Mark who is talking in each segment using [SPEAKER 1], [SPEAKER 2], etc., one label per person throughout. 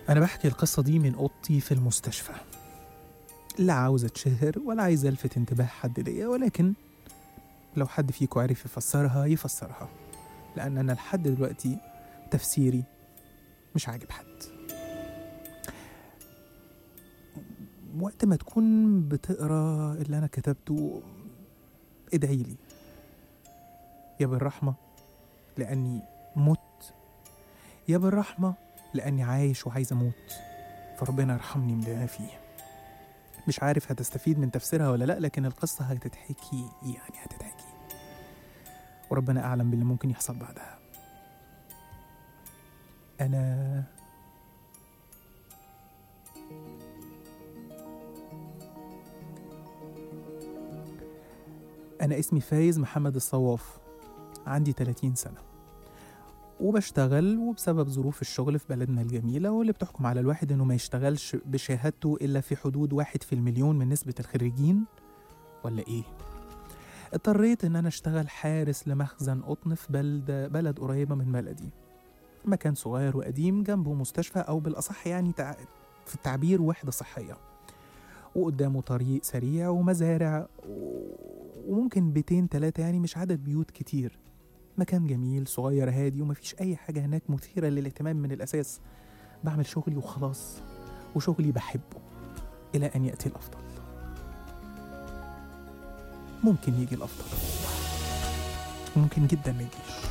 [SPEAKER 1] أنا بحكي القصة دي من أوضتي في المستشفى لا عاوز أتشهر ولا عايز ألفت انتباه حد ليا ولكن لو حد فيكم عرف يفسرها يفسرها لأن أنا لحد دلوقتي تفسيري مش عاجب حد وقت ما تكون بتقرا اللي أنا كتبته ادعي لي يا بالرحمة لأني مت يا بالرحمة لأني عايش وعايز أموت فربنا يرحمني من اللي أنا فيه مش عارف هتستفيد من تفسيرها ولا لأ لكن القصة هتتحكي يعني هتتحكي وربنا أعلم باللي ممكن يحصل بعدها أنا أنا اسمي فايز محمد الصواف عندي 30 سنة وبشتغل وبسبب ظروف الشغل في بلدنا الجميلة واللي بتحكم على الواحد إنه ما يشتغلش بشهادته إلا في حدود واحد في المليون من نسبة الخريجين ولا إيه؟ اضطريت إن أنا أشتغل حارس لمخزن قطن في بلد بلد قريبة من بلدي مكان صغير وقديم جنبه مستشفى أو بالأصح يعني تع... في التعبير وحدة صحية وقدامه طريق سريع ومزارع و... وممكن بيتين تلاتة يعني مش عدد بيوت كتير مكان جميل صغير هادي ومفيش أي حاجة هناك مثيرة للاهتمام من الأساس بعمل شغلي وخلاص وشغلي بحبه إلى أن يأتي الأفضل ممكن يجي الأفضل ممكن جدا ما يجيش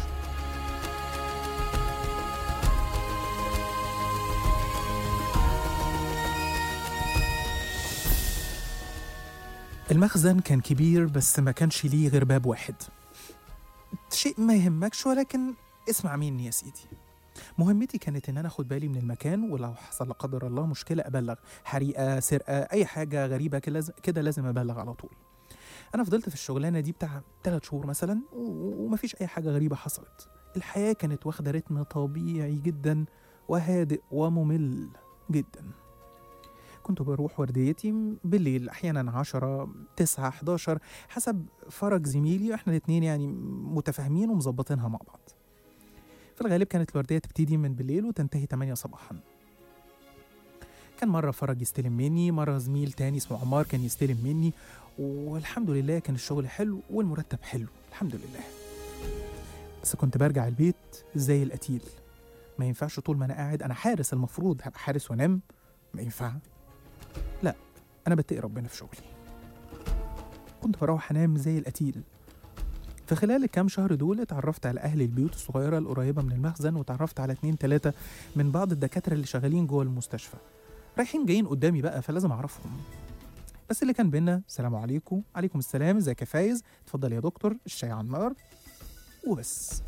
[SPEAKER 1] المخزن كان كبير بس ما كانش ليه غير باب واحد شيء ما يهمكش ولكن اسمع مني يا سيدي مهمتي كانت ان انا اخد بالي من المكان ولو حصل لا قدر الله مشكله ابلغ حريقه سرقه اي حاجه غريبه كده لازم- كده لازم ابلغ على طول انا فضلت في الشغلانه دي بتاع ثلاث شهور مثلا و- ومفيش اي حاجه غريبه حصلت الحياه كانت واخده رتم طبيعي جدا وهادئ وممل جدا كنت بروح ورديتي بالليل احيانا 10 9 11 حسب فرج زميلي احنا الاثنين يعني متفاهمين ومظبطينها مع بعض في الغالب كانت الوردية تبتدي من بالليل وتنتهي 8 صباحا كان مرة فرج يستلم مني مرة زميل تاني اسمه عمار كان يستلم مني والحمد لله كان الشغل حلو والمرتب حلو الحمد لله بس كنت برجع البيت زي القتيل ما ينفعش طول ما انا قاعد انا حارس المفروض هبقى حارس وانام ما ينفع لا انا بتقي ربنا في شغلي كنت بروح انام زي القتيل في خلال الكام شهر دول اتعرفت على اهل البيوت الصغيره القريبه من المخزن واتعرفت على اتنين تلاته من بعض الدكاتره اللي شغالين جوه المستشفى رايحين جايين قدامي بقى فلازم اعرفهم بس اللي كان بينا السلام عليكم عليكم السلام ازيك يا فايز اتفضل يا دكتور الشاي على النار وبس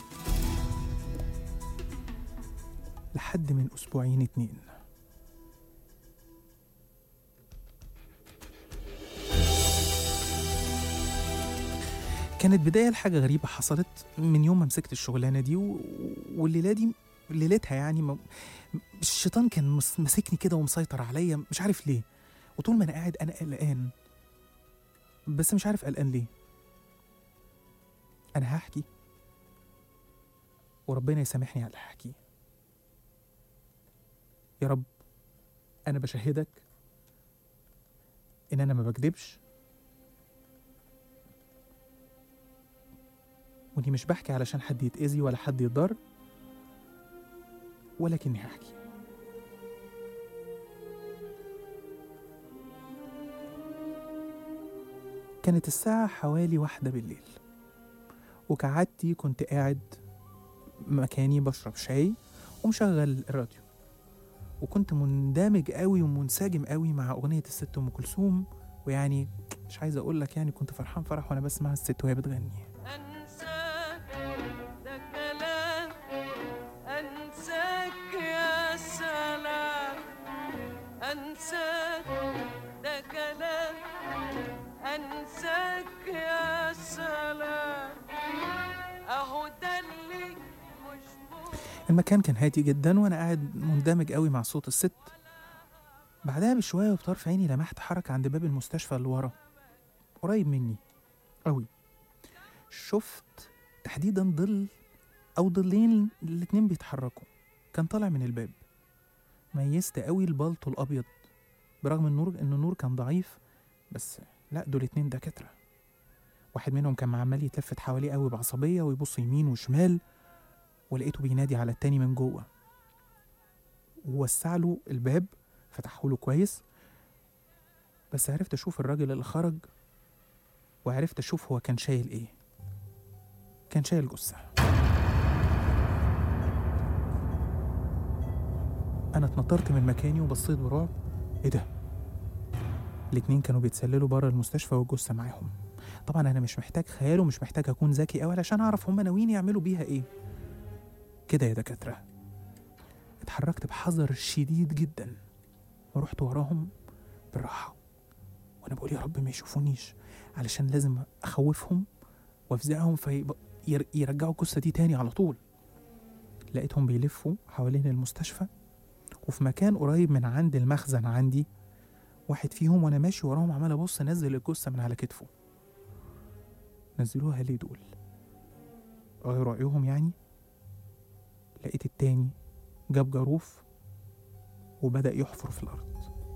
[SPEAKER 1] لحد من اسبوعين اتنين كانت بداية لحاجة غريبة حصلت من يوم ما مسكت الشغلانة دي و... والليلة دي ليلتها يعني ما... الشيطان كان مس- ماسكني كده ومسيطر عليا مش عارف ليه وطول ما انا قاعد انا قلقان بس مش عارف قلقان ليه انا هحكي وربنا يسامحني على اللي هحكيه يا رب انا بشهدك ان انا ما بكدبش واني مش بحكي علشان حد يتأذي ولا حد يتضر ولكني هحكي كانت الساعة حوالي واحدة بالليل وكعادتي كنت قاعد مكاني بشرب شاي ومشغل الراديو وكنت مندمج قوي ومنسجم قوي مع أغنية الست أم كلثوم ويعني مش عايز أقول لك يعني كنت فرحان فرح وأنا بسمع الست وهي بتغني
[SPEAKER 2] أنساك ده كلام أنساك يا سلام أنساك ده كلام أنساك يا سلام أهو ده اللي مش ممكن
[SPEAKER 1] المكان كان هادي جدا وانا قاعد مندمج قوي مع صوت الست بعدها بشويه وبطرف عيني لمحت حركه عند باب المستشفى اللي ورا قريب مني قوي شفت تحديدا ظل او ظلين الاتنين بيتحركوا كان طالع من الباب ميزت قوي البلطو الابيض برغم النور ان النور كان ضعيف بس لا دول اتنين دكاتره واحد منهم كان عمال يتلفت حواليه قوي بعصبيه ويبص يمين وشمال ولقيته بينادي على التاني من جوه ووسع له الباب فتحه له كويس بس عرفت اشوف الراجل اللي خرج وعرفت اشوف هو كان شايل ايه كان شايل جثه انا اتنطرت من مكاني وبصيت برعب ايه ده الاتنين كانوا بيتسللوا بره المستشفى والجثه معاهم طبعا انا مش محتاج خيال ومش محتاج اكون ذكي قوي علشان اعرف هم ناويين يعملوا بيها ايه كده يا دكاتره اتحركت بحذر شديد جدا ورحت وراهم بالراحه وانا بقول يا رب ما يشوفونيش علشان لازم اخوفهم وافزعهم فيرجعوا الجثه دي تاني على طول لقيتهم بيلفوا حوالين المستشفى وفي مكان قريب من عند المخزن عندي واحد فيهم وانا ماشي وراهم عمال ابص نزل الجثه من على كتفه نزلوها ليه دول غير رايهم يعني لقيت التاني جاب جاروف وبدأ يحفر في الأرض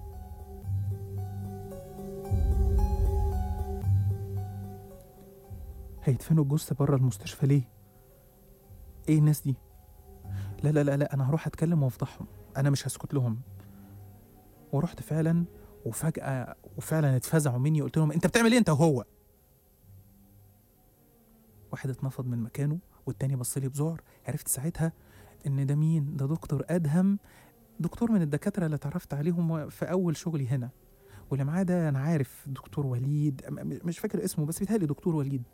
[SPEAKER 1] هيدفنوا الجثة بره المستشفى ليه؟ ايه الناس دي؟ لا لا لا لا انا هروح اتكلم وافضحهم انا مش هسكت لهم ورحت فعلا وفجأة وفعلا اتفزعوا مني قلت لهم انت بتعمل ايه انت وهو؟ واحد اتنفض من مكانه والتاني بص لي بذعر عرفت ساعتها ان ده مين؟ ده دكتور ادهم دكتور من الدكاترة اللي اتعرفت عليهم في اول شغلي هنا واللي معاه ده انا عارف دكتور وليد م- مش فاكر اسمه بس بيتهيألي دكتور وليد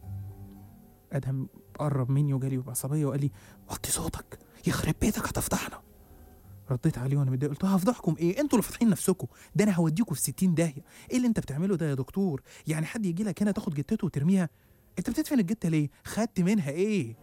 [SPEAKER 1] ادهم قرب مني وجالي بعصبيه وقال لي وطي صوتك يخرب بيتك هتفضحنا رديت عليه وانا متضايق قلت له هفضحكم ايه انتوا اللي فاتحين نفسكم ده انا هوديكم في 60 داهيه ايه اللي انت بتعمله ده يا دكتور يعني حد يجي لك هنا تاخد جتته وترميها انت بتدفن الجته ليه خدت منها ايه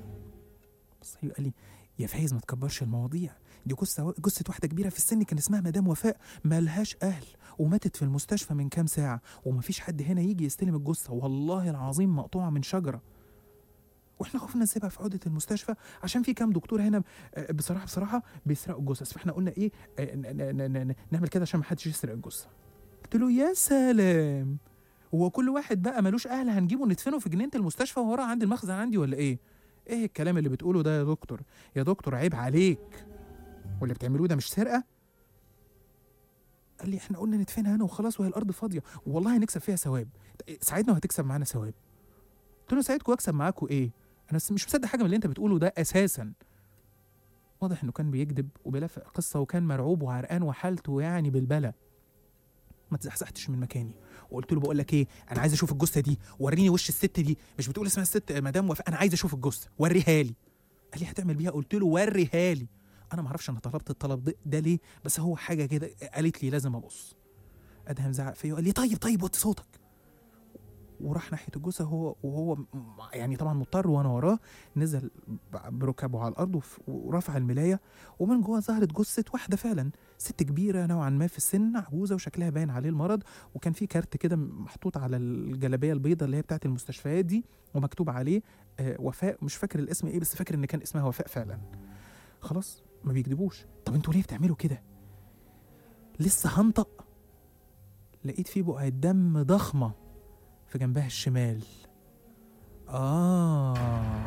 [SPEAKER 1] بس قال لي يا فايز ما تكبرش المواضيع دي جثه جثه واحده كبيره في السن كان اسمها مدام وفاء مالهاش اهل وماتت في المستشفى من كام ساعه ومفيش حد هنا يجي يستلم الجثه والله العظيم مقطوعه من شجره واحنا خفنا نسيبها في عقده المستشفى عشان في كام دكتور هنا آه، بصراحه بصراحه بيسرقوا الجثث فاحنا قلنا ايه آه، ن- ن- ن- ن- نعمل كده عشان ما حدش يسرق الجثه قلت له يا سلام هو كل واحد بقى ملوش اهل هنجيبه ندفنه في جنينه المستشفى ورا عند المخزن عندي ولا ايه ايه الكلام اللي بتقوله ده يا دكتور يا دكتور عيب عليك واللي بتعملوه ده مش سرقه قال لي احنا قلنا ندفنها هنا وخلاص وهي الارض فاضيه والله هنكسب فيها ثواب ساعدنا وهتكسب معانا ثواب قلت له ساعدكم واكسب معاكم ايه انا س- مش مصدق حاجه من اللي انت بتقوله ده اساسا واضح انه كان بيكذب وبيلفق قصه وكان مرعوب وعرقان وحالته يعني بالبلا ما تزحزحتش من مكاني وقلت له بقول لك ايه انا عايز اشوف الجثه دي وريني وش الست دي مش بتقول اسمها الست مدام وفاء انا عايز اشوف الجثه وريها لي قال لي هتعمل بيها قلت له وريها لي انا ما اعرفش انا طلبت الطلب ده, ده ليه بس هو حاجه كده قالت لي لازم ابص ادهم زعق فيا وقال لي طيب طيب وطي صوتك وراح ناحيه الجثه هو وهو م- يعني طبعا مضطر وانا وراه نزل ب- بركبه على الارض وف- ورفع الملايه ومن جوه ظهرت جثه واحده فعلا ست كبيره نوعا ما في السن عجوزه وشكلها باين عليه المرض وكان في كارت كده محطوط على الجلابيه البيضاء اللي هي بتاعت المستشفيات دي ومكتوب عليه آه وفاء مش فاكر الاسم ايه بس فاكر ان كان اسمها وفاء فعلا خلاص ما بيكذبوش طب انتوا ليه بتعملوا كده لسه هنطق لقيت في بقعة دم ضخمة في جنبها الشمال آه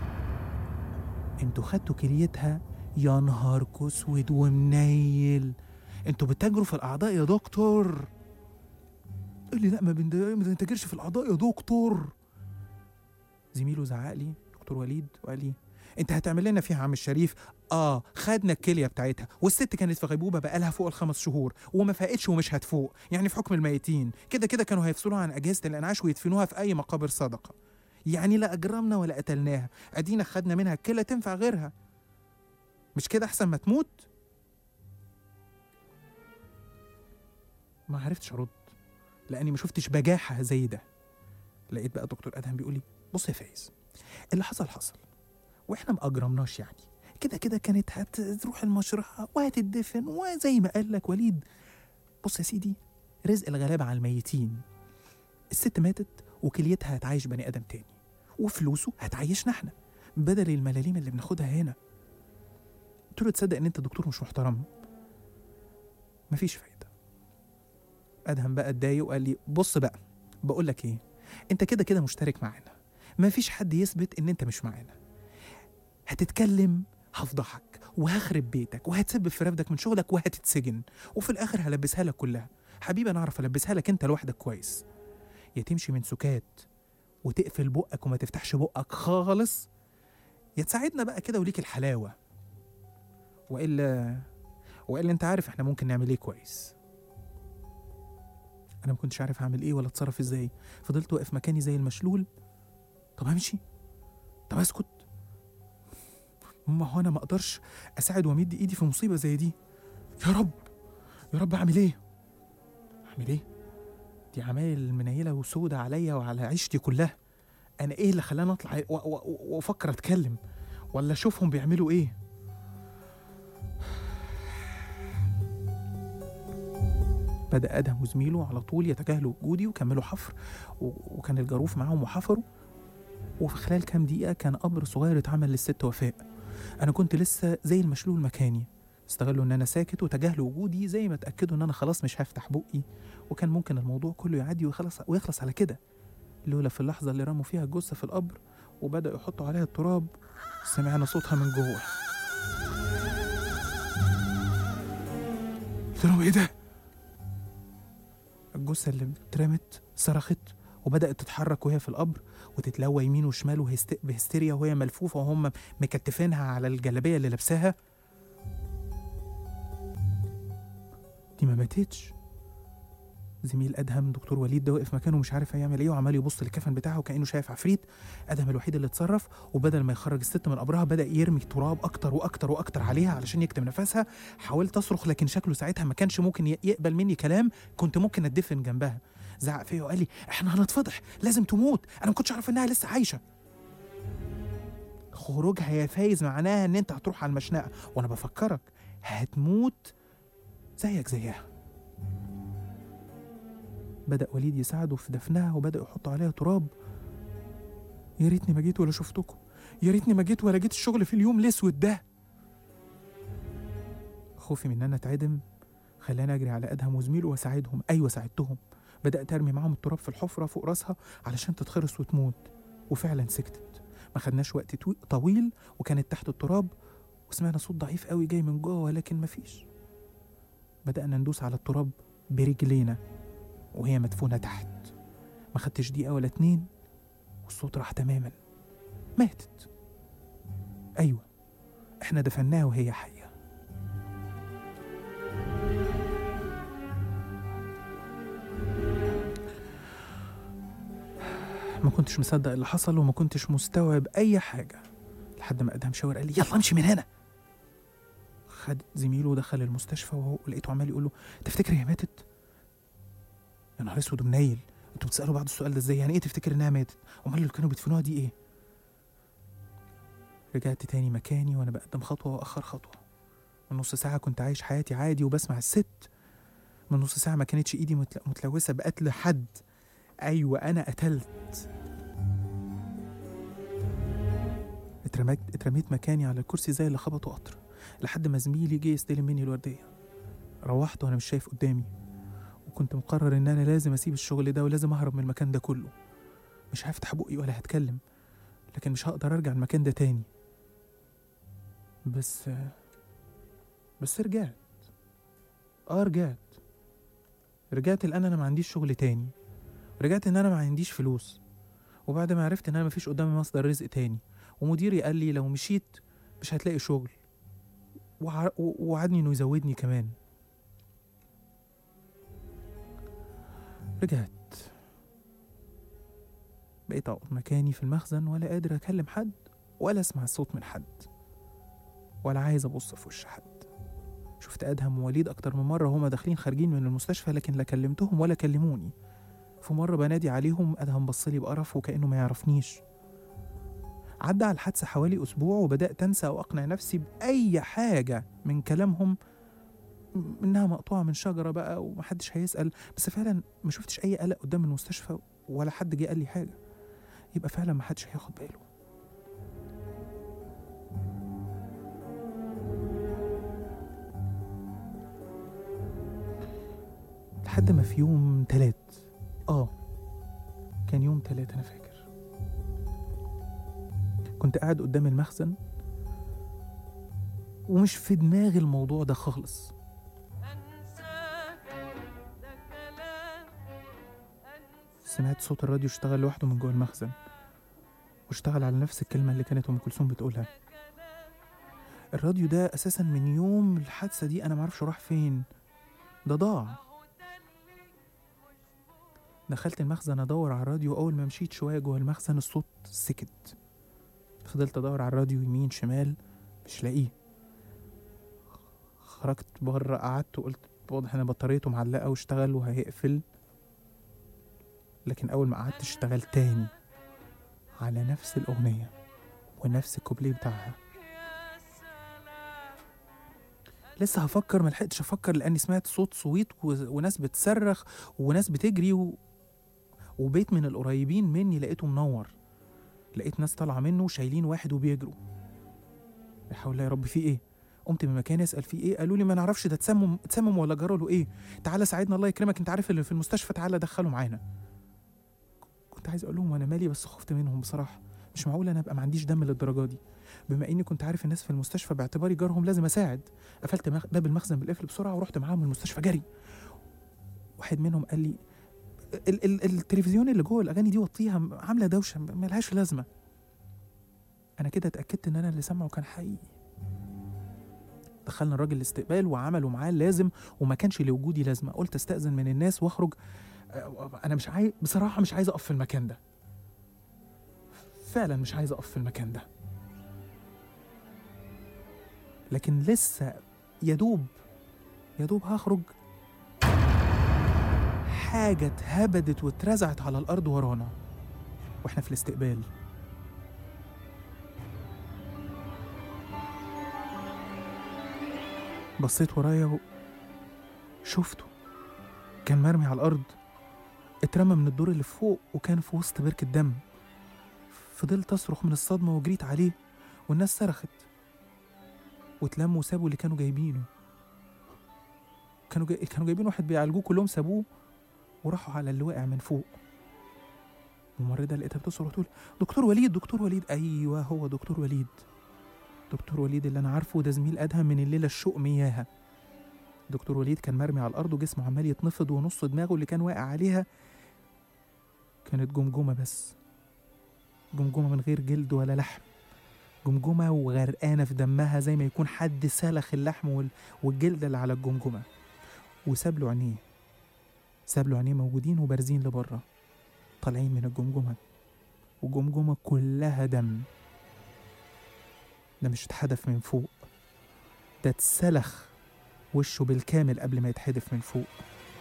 [SPEAKER 1] انتوا خدتوا كليتها يا نهار كسود ومنيل انتوا بتتاجروا في الأعضاء يا دكتور قال لي لا ما بند- ما بنتاجرش في الأعضاء يا دكتور زميله زعق لي دكتور وليد وقال لي انت هتعمل لنا فيها يا عم الشريف اه خدنا الكليه بتاعتها والست كانت في غيبوبه بقالها فوق الخمس شهور وما فاقتش ومش هتفوق يعني في حكم الميتين كده كده كانوا هيفصلوها عن اجهزه الانعاش ويدفنوها في اي مقابر صدقه يعني لا اجرمنا ولا قتلناها ادينا خدنا منها الكلى تنفع غيرها مش كده احسن ما تموت ما عرفتش ارد لاني ما شفتش بجاحه زي ده لقيت بقى دكتور ادهم بيقول لي بص يا فايز اللي حصل حصل واحنا ما اجرمناش يعني كده كده كانت هتروح المشرحه وهتدفن وزي ما قال لك وليد بص يا سيدي رزق الغلابه على الميتين الست ماتت وكليتها هتعيش بني ادم تاني وفلوسه هتعيشنا احنا بدل الملاليم اللي بناخدها هنا قلت له تصدق ان انت دكتور مش محترم مفيش فايده ادهم بقى اتضايق وقال لي بص بقى بقول لك ايه انت كده كده مشترك معانا مفيش حد يثبت ان انت مش معانا هتتكلم هفضحك وهخرب بيتك وهتسبب في رفدك من شغلك وهتتسجن وفي الاخر هلبسها لك كلها حبيبي انا اعرف البسها لك انت لوحدك كويس يا تمشي من سكات وتقفل بقك وما تفتحش بقك خالص يا تساعدنا بقى كده وليك الحلاوه والا والا انت عارف احنا ممكن نعمل ايه كويس انا ما كنتش عارف اعمل ايه ولا اتصرف ازاي فضلت واقف مكاني زي المشلول طب امشي طب اسكت ما هو انا ما اقدرش اساعد وامد ايدي في مصيبه زي دي يا رب يا رب اعمل ايه اعمل ايه دي عمايل منيله وسودة عليا وعلى عيشتي كلها انا ايه اللي خلاني اطلع و- و- و- وافكر اتكلم ولا اشوفهم بيعملوا ايه بدأ أدهم وزميله على طول يتجاهلوا وجودي وكملوا حفر و- وكان الجاروف معاهم وحفروا وفي خلال كام دقيقة كان قبر صغير اتعمل للست وفاء أنا كنت لسه زي المشلول مكاني استغلوا إن أنا ساكت وتجاهلوا وجودي زي ما اتأكدوا إن أنا خلاص مش هفتح بقي وكان ممكن الموضوع كله يعدي ويخلص ويخلص على كده لولا في اللحظة اللي رموا فيها الجثة في القبر وبدأوا يحطوا عليها التراب سمعنا صوتها من جوه قلت لهم ايه ده؟ الجثة اللي اترمت صرخت وبدأت تتحرك وهي في القبر وتتلوى يمين وشمال وهست... بهستيريا وهي ملفوفة وهم مكتفينها على الجلابية اللي لابساها دي ما ماتتش زميل ادهم دكتور وليد ده واقف مكانه مش عارف هيعمل ايه وعمال يبص للكفن بتاعه وكانه شايف عفريت ادهم الوحيد اللي اتصرف وبدل ما يخرج الست من قبرها بدا يرمي تراب اكتر واكتر واكتر عليها علشان يكتم نفسها حاولت اصرخ لكن شكله ساعتها ما كانش ممكن ي- يقبل مني كلام كنت ممكن اتدفن جنبها زعق فيا وقال لي احنا هنتفضح لازم تموت انا ما كنتش اعرف انها لسه عايشه خروجها يا فايز معناها ان انت هتروح على المشنقه وانا بفكرك هتموت زيك زيها بدأ وليد يساعده في دفنها وبدأ يحطوا عليها تراب يا ريتني ما جيت ولا شفتكم يا ريتني ما جيت ولا جيت الشغل في اليوم الاسود ده خوفي من ان انا اتعدم خلاني اجري على ادهم وزميله واساعدهم ايوه ساعدتهم بدات ارمي معاهم التراب في الحفره فوق راسها علشان تتخرس وتموت وفعلا سكتت ما خدناش وقت طوي- طويل وكانت تحت التراب وسمعنا صوت ضعيف قوي جاي من جوه ولكن مفيش بدأنا ندوس على التراب برجلينا وهي مدفونة تحت ما خدتش دقيقة ولا اتنين والصوت راح تماما ماتت أيوة احنا دفناها وهي حية ما كنتش مصدق اللي حصل وما كنتش مستوعب أي حاجة لحد ما أدهم شاور قال لي يلا امشي من هنا خد زميله ودخل المستشفى وهو لقيته عمال يقول له تفتكر هي ماتت؟ يا نهار اسود ومنيل انتوا بتسالوا بعض السؤال ده ازاي يعني ايه تفتكر انها ماتت امال اللي كانوا بيدفنوها دي ايه رجعت تاني مكاني وانا بقدم خطوه واخر خطوه من نص ساعه كنت عايش حياتي عادي وبسمع الست من نص ساعه ما كانتش ايدي متل- متلوثه بقتل حد ايوه انا قتلت اترميت اترميت مكاني على الكرسي زي اللي خبطوا قطر لحد ما زميلي جه يستلم مني الورديه روحت وانا مش شايف قدامي وكنت مقرر ان انا لازم اسيب الشغل ده ولازم اهرب من المكان ده كله مش هفتح بقي ولا هتكلم لكن مش هقدر ارجع المكان ده تاني بس بس رجعت اه رجعت رجعت الان انا ما عنديش شغل تاني رجعت ان انا ما عنديش فلوس وبعد ما عرفت ان انا مفيش قدامي مصدر رزق تاني ومديري قال لي لو مشيت مش هتلاقي شغل وع- ووعدني انه يزودني كمان رجعت بقيت اقعد مكاني في المخزن ولا قادر اكلم حد ولا اسمع صوت من حد ولا عايز ابص في وش حد شفت ادهم ووليد اكتر من مره هما داخلين خارجين من المستشفى لكن لا كلمتهم ولا كلموني في مره بنادي عليهم ادهم بصلي بقرف وكانه ما يعرفنيش عدى على الحادثه حوالي اسبوع وبدات انسى واقنع نفسي باي حاجه من كلامهم م- انها مقطوعه من شجره بقى ومحدش هيسال بس فعلا ما شفتش اي قلق قدام المستشفى ولا حد جه قال لي حاجه يبقى فعلا ما حدش هياخد باله لحد ما في يوم تلات اه كان يوم تلات انا فاكر كنت قاعد قدام المخزن ومش في دماغي الموضوع ده خالص
[SPEAKER 2] أنساك ده كلام
[SPEAKER 1] سمعت صوت الراديو اشتغل لوحده من جوه المخزن واشتغل على نفس الكلمة اللي كانت أم كلثوم بتقولها الراديو ده أساسا من يوم الحادثة دي أنا معرفش راح فين ده ضاع
[SPEAKER 2] أهو ده اللي
[SPEAKER 1] دخلت المخزن أدور على الراديو أول ما مشيت شوية جوه المخزن الصوت سكت فضلت أدور على الراديو يمين شمال مش لاقيه خرجت بره قعدت وقلت واضح ان بطاريته معلقه واشتغل وهيقفل لكن اول ما قعدت اشتغل تاني على نفس الاغنيه ونفس الكوبليه بتاعها
[SPEAKER 2] يا سلام
[SPEAKER 1] لسه هفكر ملحقتش افكر لاني سمعت صوت صويت و... وناس بتصرخ وناس بتجري و... وبيت من القريبين مني لقيته منور لقيت ناس طالعه منه شايلين واحد وبيجروا لا حول الله يا رب في ايه قمت من مكاني اسال في ايه قالوا لي ما نعرفش ده اتسمم اتسمم ولا جرى له ايه تعالى ساعدنا الله يكرمك انت عارف اللي في المستشفى تعالى دخله معانا كنت عايز اقول لهم وانا مالي بس خفت منهم بصراحه مش معقول انا ابقى ما عنديش دم للدرجه دي بما اني كنت عارف الناس في المستشفى باعتباري جارهم لازم اساعد قفلت مخ- باب المخزن بالقفل بسرعه ورحت معاهم المستشفى جري واحد منهم قال لي ال- ال- التلفزيون اللي جوه الاغاني دي وطيها م- عامله دوشه م- ملهاش لازمه انا كده اتاكدت ان انا اللي سامعه كان حقيقي دخلنا الراجل الاستقبال وعملوا معاه اللازم وما كانش لوجودي لازمه قلت استاذن من الناس واخرج أه، انا مش عايز بصراحه مش عايز اقف في المكان ده فعلا مش عايز اقف في المكان ده لكن لسه يا دوب يا دوب هخرج حاجة اتهبدت واترزعت على الأرض ورانا واحنا في الاستقبال بصيت ورايا وشفته كان مرمي على الأرض اترمى من الدور اللي فوق وكان في وسط بركة دم فضلت أصرخ من الصدمة وجريت عليه والناس صرخت واتلموا وسابوا اللي كانوا جايبينه كانوا جاي... كانوا جايبين واحد بيعالجوه كلهم سابوه وراحوا على اللي وقع من فوق الممرضة لقيتها بتصرخ وتقول دكتور وليد دكتور وليد أيوه هو دكتور وليد دكتور وليد اللي أنا عارفه ده زميل أدهم من الليلة الشوق مياها دكتور وليد كان مرمي على الأرض وجسمه عمال يتنفض ونص دماغه اللي كان واقع عليها كانت جمجمة بس جمجمة من غير جلد ولا لحم جمجمة وغرقانة في دمها زي ما يكون حد سلخ اللحم وال- والجلد اللي على الجمجمة وساب له عينيه ساب له عينيه موجودين وبارزين لبره طالعين من الجمجمة والجمجمة كلها دم ده مش اتحدف من فوق ده اتسلخ وشه بالكامل قبل ما يتحدف من فوق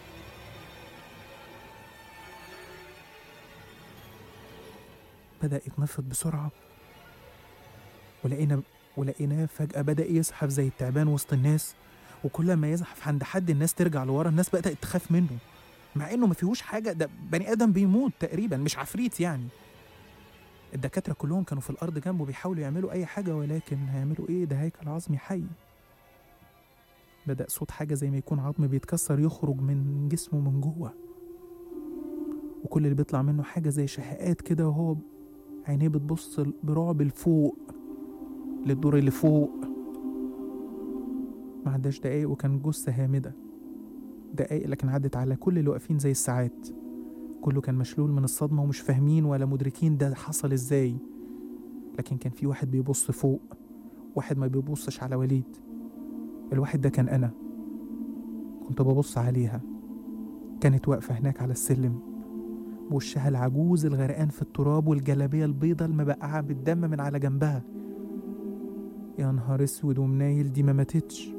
[SPEAKER 1] بدأ يتنفض بسرعة ولقينا ولقيناه فجأة بدأ يزحف زي التعبان وسط الناس وكل ما يزحف عند حد الناس ترجع لورا الناس بدأت تخاف منه مع انه ما فيهوش حاجة ده بني آدم بيموت تقريبا مش عفريت يعني الدكاترة كلهم كانوا في الأرض جنبه بيحاولوا يعملوا أي حاجة ولكن هيعملوا إيه ده هيكل عظمي حي بدأ صوت حاجة زي ما يكون عظم بيتكسر يخرج من جسمه من جوه وكل اللي بيطلع منه حاجة زي شهقات كده وهو عينيه بتبص برعب لفوق للدور اللي فوق ما عداش دقايق وكان جثة هامدة دقايق لكن عدت على كل اللي واقفين زي الساعات كله كان مشلول من الصدمة ومش فاهمين ولا مدركين ده حصل ازاي لكن كان في واحد بيبص فوق واحد ما بيبصش على وليد الواحد ده كان أنا كنت ببص عليها كانت واقفة هناك على السلم بوشها العجوز الغرقان في التراب والجلابية البيضة المبقعة بالدم من على جنبها يا نهار اسود ومنايل دي ما ماتتش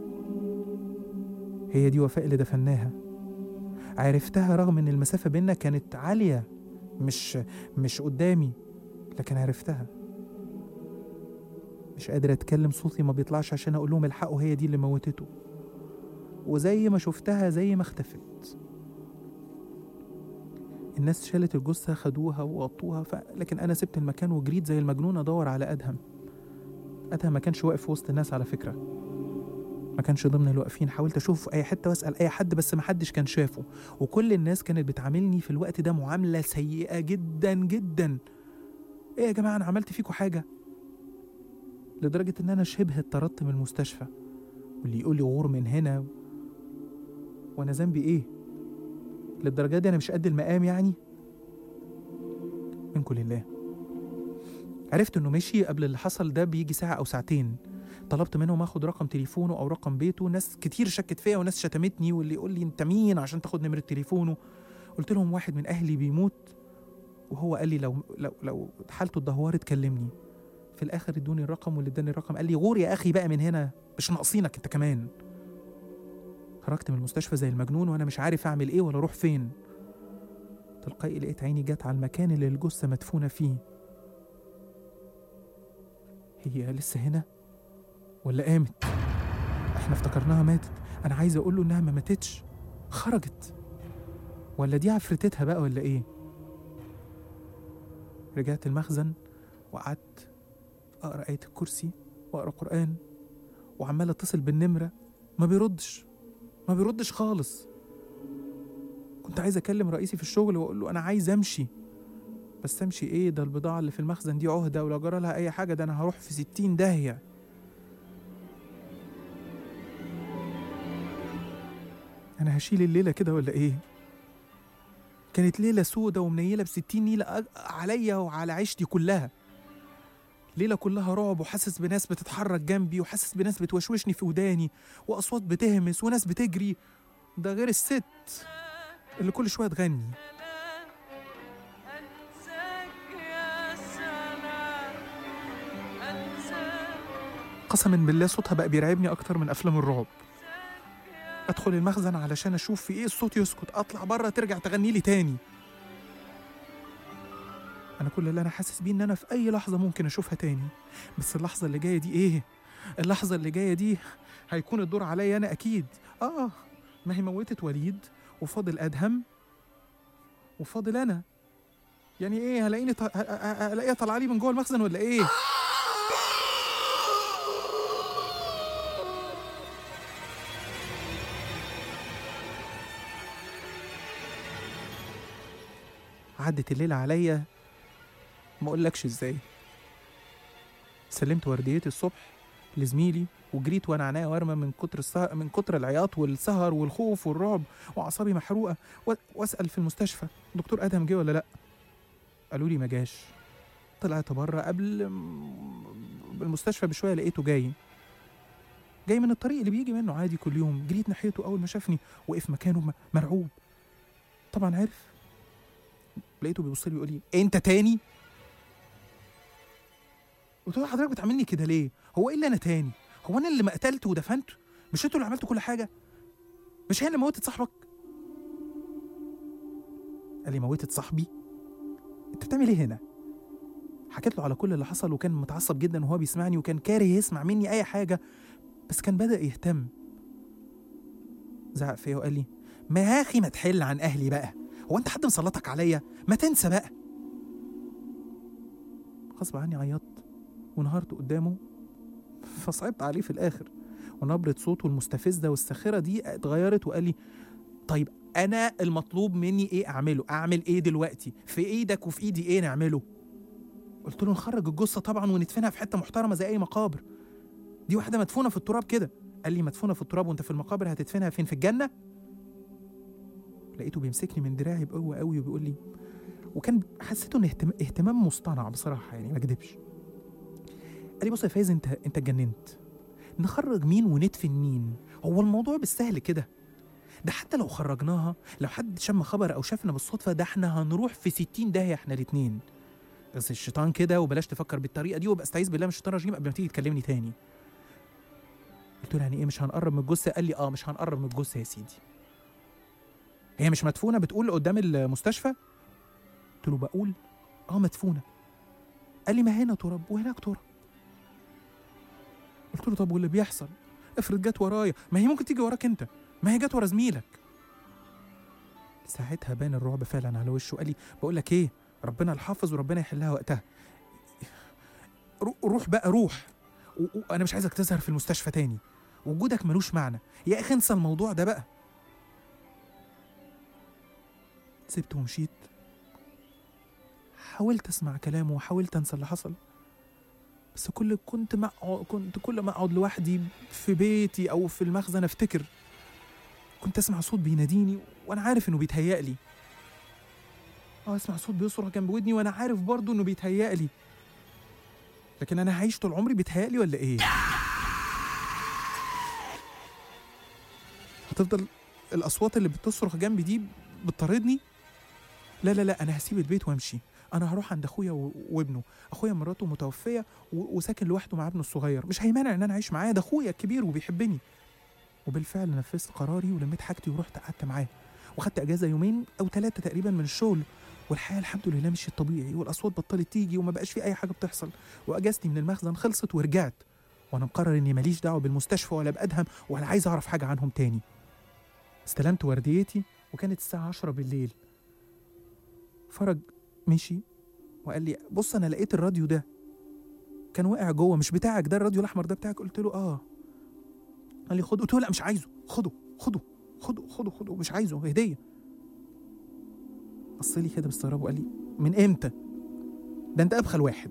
[SPEAKER 1] هي دي وفاء اللي دفناها عرفتها رغم ان المسافة بينا كانت عالية مش مش قدامي لكن عرفتها مش قادر اتكلم صوتي ما بيطلعش عشان اقول لهم الحقوا هي دي اللي موتته وزي ما شفتها زي ما اختفت الناس شالت الجثة خدوها وغطوها ف... لكن أنا سبت المكان وجريت زي المجنون أدور على أدهم أدهم ما كانش واقف في وسط الناس على فكرة ما كانش ضمن الواقفين حاولت اشوفه في اي حته واسال اي حد بس ما حدش كان شافه وكل الناس كانت بتعاملني في الوقت ده معامله سيئه جدا جدا ايه يا جماعه انا عملت فيكم حاجه لدرجه ان انا شبه اتطردت من المستشفى واللي يقول لي غور من هنا وانا ذنبي ايه للدرجه دي انا مش قد المقام يعني منكم لله عرفت انه مشي قبل اللي حصل ده بيجي ساعه او ساعتين طلبت منهم اخد رقم تليفونه او رقم بيته ناس كتير شكت فيا وناس شتمتني واللي يقول لي انت مين عشان تاخد نمره تليفونه قلت لهم واحد من اهلي بيموت وهو قال لي لو لو لو حالته اتدهورت كلمني في الاخر ادوني الرقم واللي اداني الرقم قال لي غور يا اخي بقى من هنا مش ناقصينك انت كمان خرجت من المستشفى زي المجنون وانا مش عارف اعمل ايه ولا اروح فين تلقائي لقيت عيني جت على المكان اللي الجثه مدفونه فيه هي لسه هنا ولا قامت احنا افتكرناها ماتت انا عايز اقول له انها ما ماتتش خرجت ولا دي عفرتتها بقى ولا ايه رجعت المخزن وقعدت اقرا ايه الكرسي واقرا قران وعمال اتصل بالنمره ما بيردش ما بيردش خالص كنت عايز اكلم رئيسي في الشغل واقول له انا عايز امشي بس امشي ايه ده البضاعه اللي في المخزن دي عهده ولو جرى لها اي حاجه ده انا هروح في ستين داهيه انا هشيل الليله كده ولا ايه كانت ليله سودة ومنيله بستين نيله أ- عليا وعلى عيشتي كلها ليلة كلها رعب وحاسس بناس بتتحرك جنبي وحاسس بناس بتوشوشني في وداني وأصوات بتهمس وناس بتجري ده غير الست اللي كل شوية تغني
[SPEAKER 2] كلام أنساك يا سلام أنساك
[SPEAKER 1] قسما بالله صوتها بقى بيرعبني أكتر من أفلام الرعب
[SPEAKER 2] يا
[SPEAKER 1] أدخل المخزن علشان أشوف في إيه الصوت يسكت أطلع بره ترجع تغني لي تاني أنا كل اللي أنا حاسس بيه إن أنا في أي لحظة ممكن أشوفها تاني بس اللحظة اللي جاية دي إيه؟ اللحظة اللي جاية دي هيكون الدور عليا أنا أكيد آه ما هي موتت وليد وفاضل أدهم وفاضل أنا يعني إيه هلاقيني ط... ه- ه- هلاقيها طالعة لي من جوه المخزن ولا إيه؟ عدت الليلة عليا ما اقولكش ازاي سلمت ورديتي الصبح لزميلي وجريت وانا عينيا وارمه من كتر السهر من كتر العياط والسهر والخوف والرعب واعصابي محروقه و- واسال في المستشفى دكتور ادهم جه ولا لا قالوا لي ما جاش طلعت بره قبل م- المستشفى بشويه لقيته جاي جاي من الطريق اللي بيجي منه عادي كل يوم جريت ناحيته اول ما شافني وقف مكانه م- مرعوب طبعا عرف لقيته بيبص لي ويقول لي انت تاني قلت له حضرتك بتعاملني كده ليه هو ايه اللي انا تاني هو انا اللي ما قتلت ودفنت مش انتوا اللي عملتوا كل حاجه مش هي اللي موتت صاحبك قال لي موتت صاحبي انت بتعمل ايه هنا حكيت له على كل اللي حصل وكان متعصب جدا وهو بيسمعني وكان كاره يسمع مني اي حاجه بس كان بدا يهتم زعق فيا وقال لي ما يا اخي ما تحل عن اهلي بقى هو انت حد مسلطك عليا ما تنسى بقى غصب عني عيطت وانهارت قدامه فصعبت عليه في الاخر ونبرة صوته المستفزة والساخرة دي اتغيرت وقال لي طيب انا المطلوب مني ايه اعمله اعمل ايه دلوقتي في ايدك وفي ايدي ايه نعمله قلت له نخرج الجثة طبعا وندفنها في حتة محترمة زي اي مقابر دي واحدة مدفونة في التراب كده قال لي مدفونة في التراب وانت في المقابر هتدفنها فين في الجنة لقيته بيمسكني من دراعي بقوه قوي وبيقول لي وكان حسيته ان اهتم... اهتمام مصطنع بصراحه يعني ما اكدبش قال لي بص يا فايز انت انت اتجننت نخرج مين وندفن مين هو الموضوع بالسهل كده ده حتى لو خرجناها لو حد شم خبر او شافنا بالصدفه ده احنا هنروح في ستين داهيه احنا الاتنين بس الشيطان كده وبلاش تفكر بالطريقه دي وابقى استعيذ بالله من الشيطان الرجيم قبل ما تيجي تكلمني تاني قلت له يعني ايه مش هنقرب من الجثه قال لي اه مش هنقرب من الجثه يا سيدي هي مش مدفونه بتقول قدام المستشفى قلت له بقول اه مدفونه قال لي ما هنا تراب وهناك تراب قلت له طب واللي بيحصل افرض جت ورايا ما هي ممكن تيجي وراك انت ما هي جت ورا زميلك ساعتها بان الرعب فعلا على وشه قال لي بقول لك ايه ربنا الحافظ وربنا يحلها وقتها رو- روح بقى روح و- وانا مش عايزك تظهر في المستشفى تاني وجودك ملوش معنى يا اخي انسى الموضوع ده بقى سبته ومشيت حاولت اسمع كلامه وحاولت انسى اللي حصل بس كل كنت مع كنت كل ما اقعد لوحدي في بيتي او في المخزن افتكر كنت اسمع صوت بيناديني وانا عارف انه بيتهيأ لي اه اسمع صوت بيصرخ جنب ودني وانا عارف برضه انه بيتهيأ لي لكن انا هعيش طول عمري بيتهيأ لي ولا ايه هتفضل الاصوات اللي بتصرخ جنبي دي بتطاردني لا لا لا انا هسيب البيت وامشي انا هروح عند اخويا و- وابنه اخويا مراته متوفيه و- وساكن لوحده مع ابنه الصغير مش هيمانع ان انا اعيش معاه ده اخويا الكبير وبيحبني وبالفعل نفذت قراري ولميت حاجتي ورحت قعدت معاه وخدت اجازه يومين او ثلاثه تقريبا من الشغل والحياه الحمد لله مشيت طبيعي والاصوات بطلت تيجي وما بقاش في اي حاجه بتحصل واجازتي من المخزن خلصت ورجعت وانا مقرر اني ماليش دعوه بالمستشفى ولا بادهم ولا عايز اعرف حاجه عنهم تاني استلمت ورديتي وكانت الساعه 10 بالليل فرج مشي وقال لي بص انا لقيت الراديو ده كان واقع جوه مش بتاعك ده الراديو الاحمر ده بتاعك قلت له اه قال لي خده قلت له لا مش عايزه خده خده خده خده خده مش عايزه هديه بص لي كده باستغراب وقال لي من امتى ده انت ابخل واحد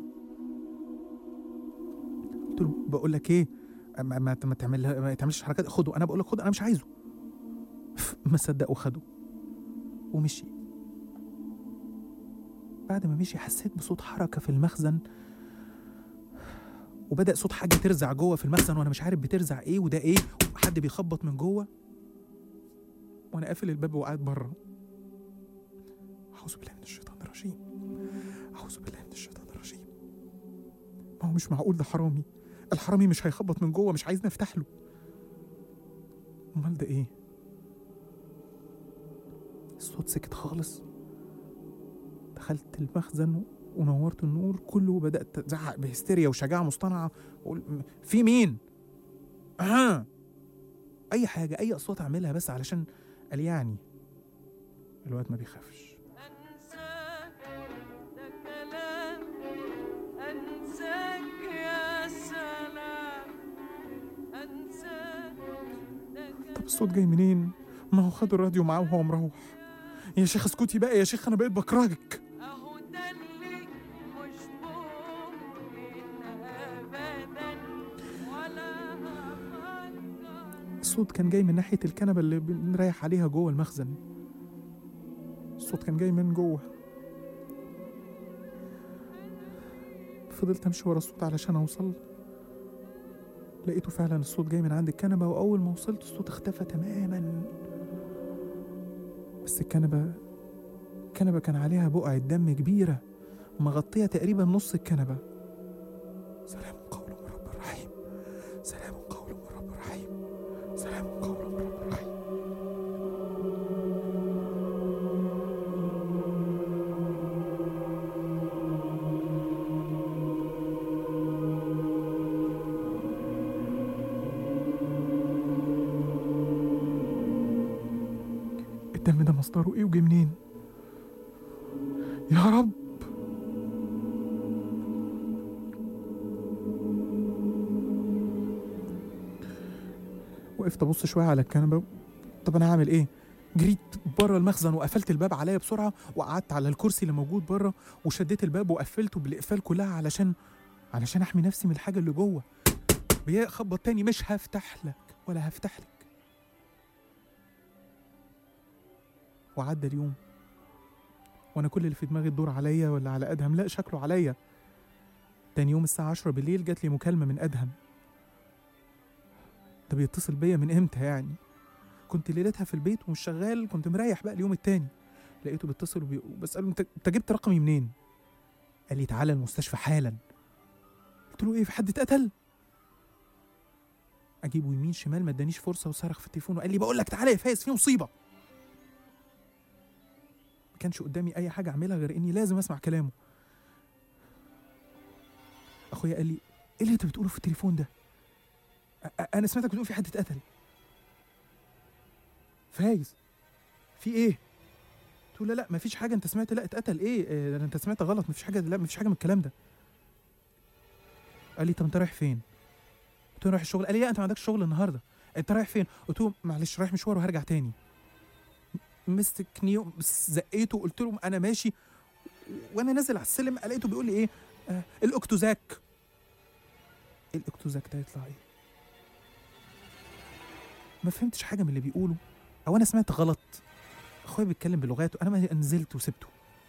[SPEAKER 1] قلت له بقول لك ايه ما, ما, ما تعمل ما تعملش حركات خده انا بقول لك خده انا مش عايزه ما صدق وخده ومشي بعد ما مشي حسيت بصوت حركة في المخزن وبدأ صوت حاجة ترزع جوه في المخزن وأنا مش عارف بترزع إيه وده إيه وحد بيخبط من جوه وأنا قافل الباب وقاعد بره أعوذ بالله من الشيطان الرجيم أعوذ بالله من الشيطان الرجيم ما هو مش معقول ده حرامي الحرامي مش هيخبط من جوه مش عايزني أفتح له أمال ده إيه الصوت سكت خالص دخلت المخزن ونورت النور كله وبدأت أزعق بهستيريا وشجاعة مصطنعة وأقول م- في مين؟ أها أي حاجة أي أصوات أعملها بس علشان قال يعني الواد ما بيخافش
[SPEAKER 2] أنساك ده كلام أنساك يا سلام أنساك ده
[SPEAKER 1] طب
[SPEAKER 2] كلام
[SPEAKER 1] الصوت جاي منين؟ ما هو خد الراديو معاه وهو مروح يا شيخ اسكتي بقى يا شيخ أنا بقيت بكرهك
[SPEAKER 2] أهو ده اللي مش ممكن أبدا ولا هفكر
[SPEAKER 1] الصوت كان جاي من ناحية الكنبة اللي بنريح عليها جوه المخزن الصوت كان جاي من جوه فضلت امشي ورا الصوت علشان اوصل لقيته فعلا الصوت جاي من عند الكنبة وأول ما وصلت الصوت اختفى تماما بس الكنبة الكنبة كان عليها بقعة دم كبيرة مغطية تقريبا نص الكنبة سلام قول من رب رحيم سلام قول من رب رحيم سلام قول من رب رحيم الدم ده مصدره ايه وجه منين يا رب وقفت ابص شويه على الكنبه طب انا هعمل ايه جريت بره المخزن وقفلت الباب عليا بسرعه وقعدت على الكرسي اللي موجود بره وشديت الباب وقفلته بالاقفال كلها علشان علشان احمي نفسي من الحاجه اللي جوه بيخبط تاني مش هفتح لك ولا هفتح لك وعدى اليوم وانا كل اللي في دماغي الدور عليا ولا على ادهم لا شكله عليا تاني يوم الساعه 10 بالليل جات لي مكالمه من ادهم ده بيتصل بيا من امتى يعني كنت ليلتها في البيت ومش شغال كنت مريح بقى اليوم التاني لقيته بيتصل وبي- وبساله انت انت جبت رقمي منين قال لي تعالى المستشفى حالا قلت له ايه في حد اتقتل اجيبه يمين شمال ما ادانيش فرصه وصرخ في التليفون وقال لي بقول لك تعالى يا فايز في مصيبه ما كانش قدامي اي حاجه اعملها غير اني لازم اسمع كلامه اخويا قال لي ايه اللي انت بتقوله في التليفون ده أ- أ- انا سمعتك بتقول في حد اتقتل فايز في ايه قلت له لا لا مفيش حاجه انت سمعت لا اتقتل ايه آه، ده انت سمعت غلط مفيش حاجه لا مفيش حاجه من الكلام ده قال لي طب انت رايح فين قلت قلت له رايح الشغل قال لي لا انت ما عندكش شغل النهارده انت رايح فين قلت له معلش رايح مشوار وهرجع تاني مسكني زقيته قلت له انا ماشي وانا نازل على السلم لقيته بيقول لي ايه آه الاكتوزاك ايه الاكتوزاك ده يطلع ايه ما فهمتش حاجه من اللي بيقوله او انا سمعت غلط اخويا بيتكلم بلغاته انا ما نزلت وسبته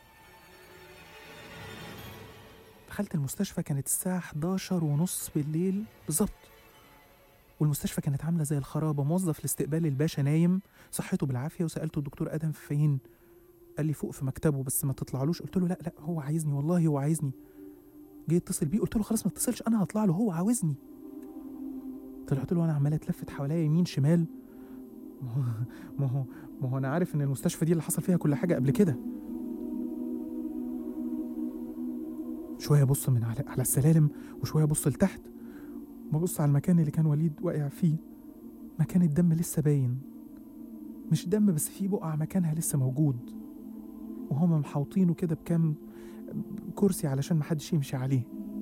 [SPEAKER 1] دخلت المستشفى كانت الساعة 11 ونص بالليل بالظبط والمستشفى كانت عاملة زي الخرابة موظف الاستقبال الباشا نايم صحته بالعافية وسألته الدكتور آدم فين قال لي فوق في مكتبه بس ما تطلعلوش قلت له لا لا هو عايزني والله هو عايزني جه يتصل بيه قلت له خلاص ما تتصلش انا هطلع له هو عاوزني طلعت له وانا عمال اتلفت حواليا يمين شمال ما هو ما هو ما هو انا عارف ان المستشفى دي اللي حصل فيها كل حاجه قبل كده شويه ابص من على على السلالم وشويه ابص لتحت ببص على المكان اللي كان وليد واقع فيه مكان الدم لسه باين مش دم بس فيه بقع مكانها لسه موجود وهما محاوطينه كده بكام كرسي علشان محدش يمشي عليه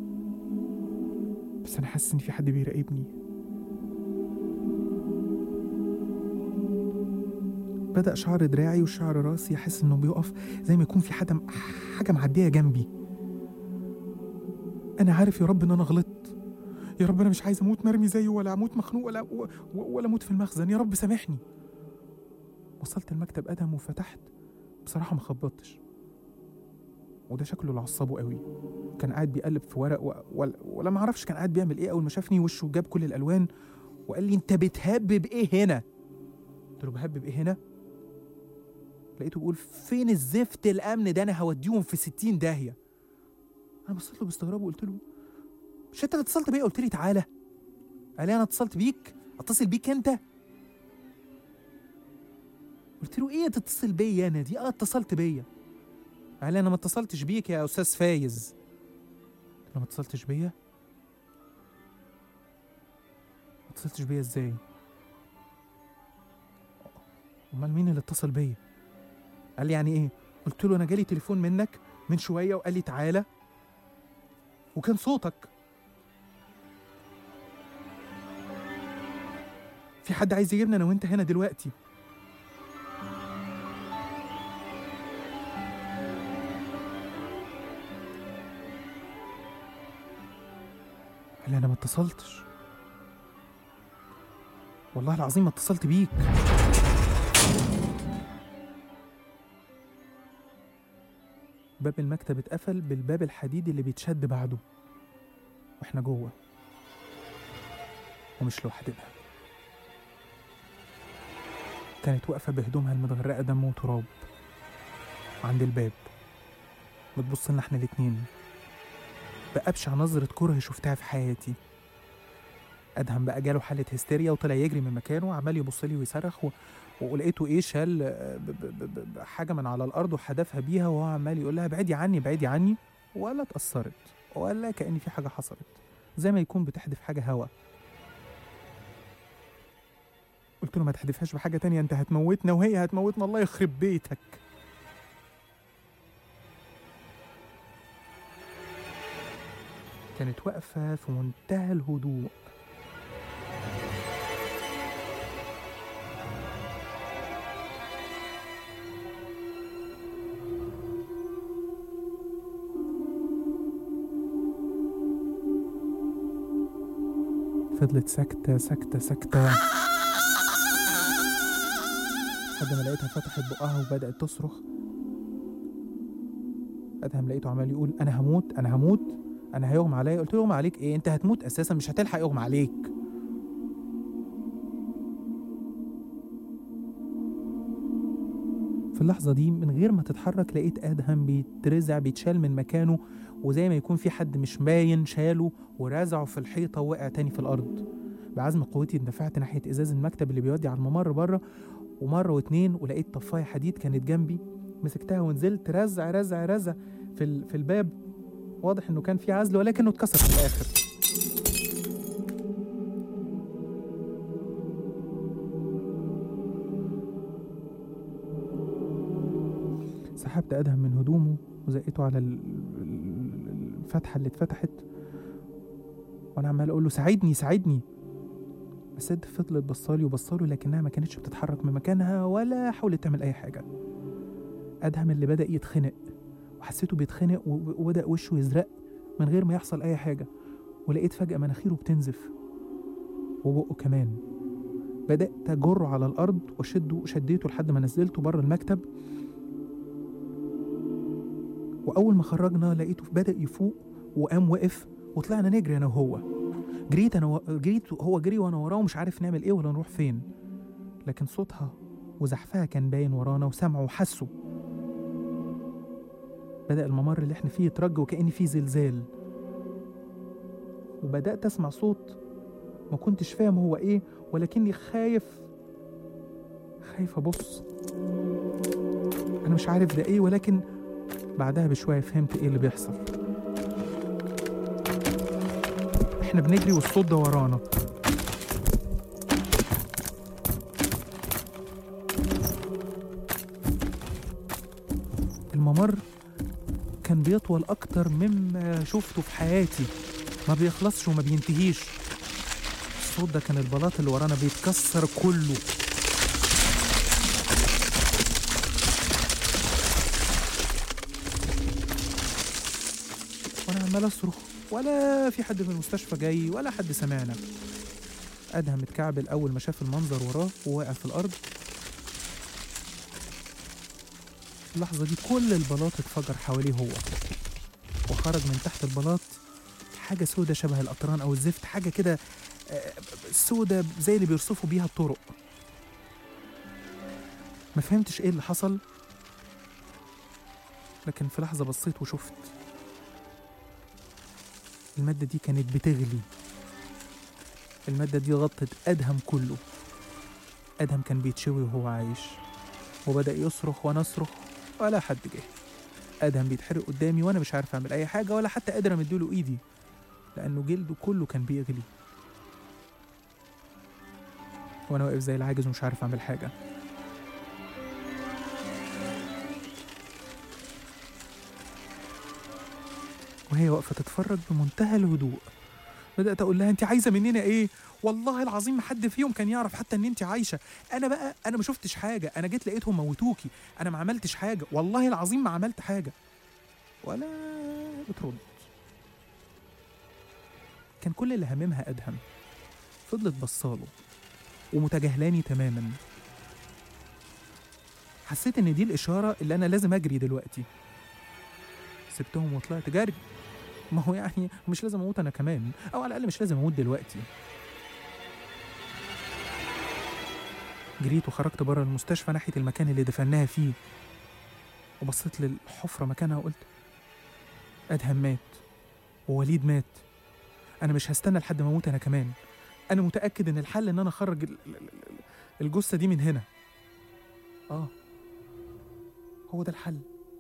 [SPEAKER 1] بس انا حاسس ان في حد بيراقبني بدأ شعر دراعي وشعر راسي أحس إنه بيقف زي ما يكون في حاجة حاجة معدية جنبي أنا عارف يا رب إن أنا غلطت يا رب أنا مش عايز أموت مرمي زيه ولا أموت مخنوق ولا و- ولا أموت في المخزن يا رب سامحني وصلت المكتب أدم وفتحت بصراحة ما خبطتش وده شكله اللي عصبه قوي كان قاعد بيقلب في ورق و... ولا, ولا ما اعرفش كان قاعد بيعمل ايه اول ما شافني وشه جاب كل الالوان وقال لي انت بتهبب ايه هنا قلت له بهبب ايه هنا لقيته بيقول فين الزفت الامن ده انا هوديهم في 60 داهيه انا بصيت له باستغراب وقلت له مش انت اللي اتصلت بيا قلت لي تعالى قال لي انا اتصلت بيك اتصل بيك انت قلت له ايه تتصل بيا انا دي اه اتصلت بيا قال لي انا ما اتصلتش بيك يا استاذ فايز قلت له ما اتصلتش بيا ما اتصلتش بيا ازاي امال مين اللي اتصل بيا قال لي يعني ايه قلت له انا جالي تليفون منك من شويه وقال لي تعالى وكان صوتك في حد عايز يجيبنا انا وانت هنا دلوقتي قال لي انا ما اتصلتش والله العظيم ما اتصلت بيك باب المكتب اتقفل بالباب الحديدي اللي بيتشد بعده واحنا جوه ومش لوحدنا كانت واقفة بهدومها المتغرقة دم وتراب عند الباب بتبص لنا احنا الاتنين بأبشع نظرة كره شفتها في حياتي أدهم بقى جاله حالة هستيريا وطلع يجري من مكانه وعمال يبص لي ويصرخ و... ولقيته ايه شال آه، ب... ب... ب... ب... حاجة من على الأرض وحدفها بيها وهو عمال يقول لها بعدي عني بعدي عني ولا اتأثرت ولا كأن في حاجة حصلت زي ما يكون بتحدف حاجة هوا قلت له ما تحدفهاش بحاجة تانية انت هتموتنا وهي هتموتنا الله يخرب بيتك كانت واقفة في منتهى الهدوء فضلت ساكتة ساكتة ساكتة لحد ما لقيتها فتحت بقها وبدأت تصرخ أدهم لقيته عمال يقول أنا هموت أنا هموت أنا هيغمى عليا قلت له يغمى عليك إيه أنت هتموت أساسا مش هتلحق يغمى عليك في اللحظة دي من غير ما تتحرك لقيت آدهم بيترزع بيتشال من مكانه وزي ما يكون في حد مش باين شاله ورزعه في الحيطة ووقع تاني في الأرض بعزم قوتي اندفعت ناحية إزاز المكتب اللي بيودي على الممر بره ومرة واتنين ولقيت طفاية حديد كانت جنبي مسكتها ونزلت رزع رزع رزع في, ال- في الباب واضح انه كان في عزل ولكنه اتكسر في الاخر سحبت ادهم من هدومه وزقيته على ال- ال- الفتحه اللي اتفتحت وانا عمال اقول له ساعدني ساعدني الست فضلت بصالي وبصاله لكنها ما كانتش بتتحرك من مكانها ولا حاولت تعمل أي حاجة أدهم اللي بدأ يتخنق وحسيته بيتخنق و- وبدأ وشه يزرق من غير ما يحصل أي حاجة ولقيت فجأة مناخيره بتنزف وبقه كمان بدأت أجره على الأرض وشده شديته لحد ما نزلته بره المكتب وأول ما خرجنا لقيته بدأ يفوق وقام وقف وطلعنا نجري أنا وهو جريت أنا و... جريت هو جري وأنا وراه ومش عارف نعمل إيه ولا نروح فين لكن صوتها وزحفها كان باين ورانا وسمعه وحسه بدأ الممر اللي احنا فيه يترج وكأن فيه زلزال وبدأت أسمع صوت ما كنتش فاهم هو إيه ولكني خايف خايف أبص أنا مش عارف ده إيه ولكن بعدها بشوية فهمت إيه اللي بيحصل إحنا بنجري والصوت ده ورانا الممر كان بيطول أكتر مما شفته في حياتي ما بيخلصش وما بينتهيش الصوت ده كان البلاط اللي ورانا بيتكسر كله وانا عمال اصرخ ولا في حد من المستشفى جاي ولا حد سمعنا ادهم اتكعبل اول ما شاف المنظر وراه وواقع في الارض في اللحظة دي كل البلاط اتفجر حواليه هو وخرج من تحت البلاط حاجة سودة شبه القطران أو الزفت حاجة كده آه، سودة زي اللي بيرصفوا بيها الطرق ما فهمتش ايه اللي حصل لكن في لحظة بصيت وشفت المادة دي كانت بتغلي المادة دي غطت أدهم كله أدهم كان بيتشوي وهو عايش وبدأ يصرخ وأنا أصرخ ولا حد جه أدهم بيتحرق قدامي وأنا مش عارف أعمل أي حاجة ولا حتى قادر أمديله إيدي لأنه جلده كله كان بيغلي وأنا واقف زي العاجز ومش عارف أعمل حاجة وهي واقفة تتفرج بمنتهى الهدوء بدأت أقول لها أنت عايزة مننا إيه؟ والله العظيم ما حد فيهم كان يعرف حتى إن أنت عايشة أنا بقى أنا ما شفتش حاجة أنا جيت لقيتهم موتوكي أنا ما عملتش حاجة والله العظيم ما عملت حاجة ولا بترد كان كل اللي هممها أدهم فضلت بصاله ومتجاهلاني تماما حسيت إن دي الإشارة اللي أنا لازم أجري دلوقتي سبتهم وطلعت جري ما هو يعني مش لازم اموت انا كمان او على الاقل مش لازم اموت دلوقتي جريت وخرجت بره المستشفى ناحيه المكان اللي دفناها فيه وبصيت للحفره مكانها وقلت ادهم مات ووليد مات انا مش هستنى لحد ما اموت انا كمان انا متاكد ان الحل ان انا اخرج ال- ال- ال- الجثه دي من هنا اه هو ده الحل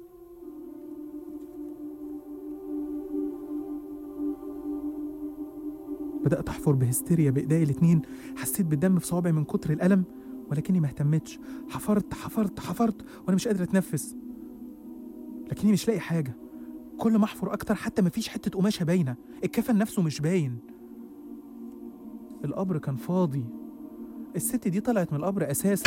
[SPEAKER 1] بدأت أحفر بهستيريا بإيديا الاتنين حسيت بالدم في صوابعي من كتر الألم ولكني ما اهتمتش حفرت حفرت حفرت وأنا مش قادر أتنفس لكني مش لاقي حاجة كل ما أحفر أكتر حتى مفيش حتة قماشة باينة الكفن نفسه مش باين القبر كان فاضي الست دي طلعت من القبر أساسا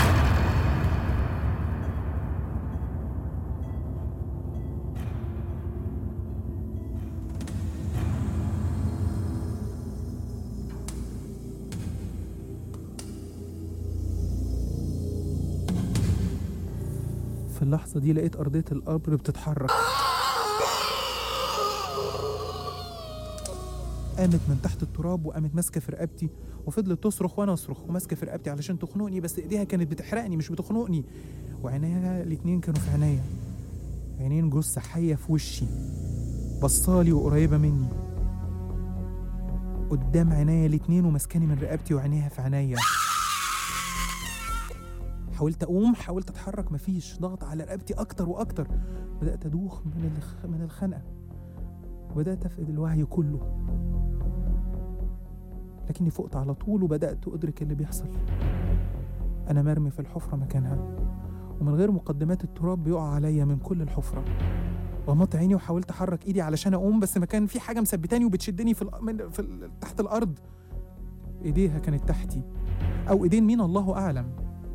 [SPEAKER 1] في اللحظة دي لقيت أرضية القبر بتتحرك قامت من تحت التراب وقامت ماسكة في رقبتي وفضلت تصرخ وأنا أصرخ وماسكة في رقبتي علشان تخنقني بس إيديها كانت بتحرقني مش بتخنقني وعينيها الاتنين كانوا في عينيا عينين جثة حية في وشي بصالي وقريبة مني قدام عينيا الاتنين وماسكاني من رقبتي وعينيها في عينيا حاولت اقوم حاولت اتحرك مفيش ضغط على رقبتي اكتر واكتر بدات ادوخ من الخ... من الخنقه وبدات افقد الوعي كله لكني فقت على طول وبدات ادرك اللي بيحصل انا مرمي في الحفره مكانها ومن غير مقدمات التراب بيقع عليا من كل الحفره غمضت عيني وحاولت احرك ايدي علشان اقوم بس ما كان في حاجه مثبتاني وبتشدني في, ال... من... في ال... تحت الارض ايديها كانت تحتي او ايدين مين الله اعلم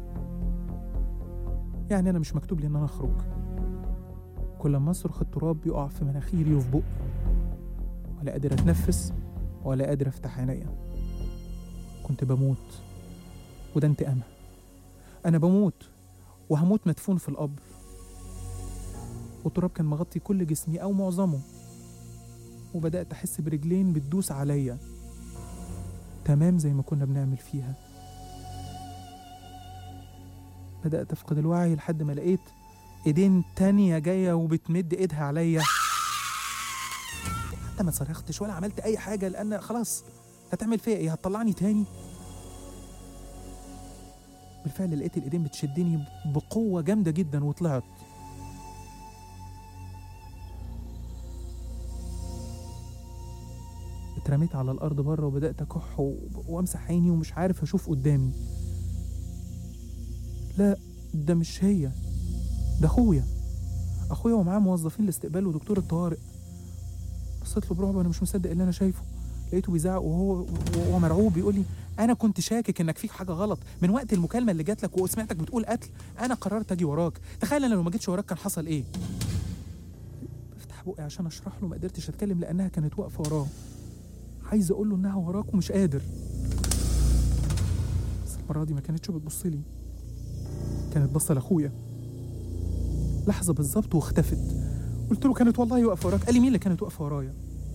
[SPEAKER 1] يعني انا مش مكتوب لي ان انا اخرج كل ما اصرخ التراب بيقع في مناخيري وفي بقي ولا قادر اتنفس ولا قادر افتح عينيا كنت بموت وده انتقامها انا بموت وهموت مدفون في القبر والتراب كان مغطي كل جسمي او معظمه وبدات احس برجلين بتدوس عليا تمام زي ما كنا بنعمل فيها بدات افقد الوعي لحد ما لقيت ايدين تانية جاية وبتمد ايدها عليا حتى ما صرختش ولا عملت اي حاجة لان خلاص هتعمل فيا ايه هتطلعني تاني بالفعل لقيت الايدين بتشدني بقوة جامدة جدا وطلعت اترميت على الارض بره وبدات اكح و- وامسح عيني ومش عارف اشوف قدامي لا ده مش هي ده اخويا اخويا ومعاه موظفين الاستقبال ودكتور الطوارئ بصيت له برعب انا مش مصدق اللي انا شايفه لقيته بيزعق وهو وهو مرعوب بيقول لي انا كنت شاكك انك فيك حاجه غلط من وقت المكالمه اللي جات لك وسمعتك بتقول قتل انا قررت اجي وراك تخيل انا لو ما جيتش وراك كان حصل ايه بفتح بقي عشان اشرح له ما قدرتش اتكلم لانها كانت واقفه وراه عايز اقول له انها وراك ومش قادر بس المره دي ما كانتش بتبص لي كانت باصه لاخويا لحظه بالظبط واختفت قلت له كانت والله واقفه وراك قال لي مين اللي كانت واقفه ورايا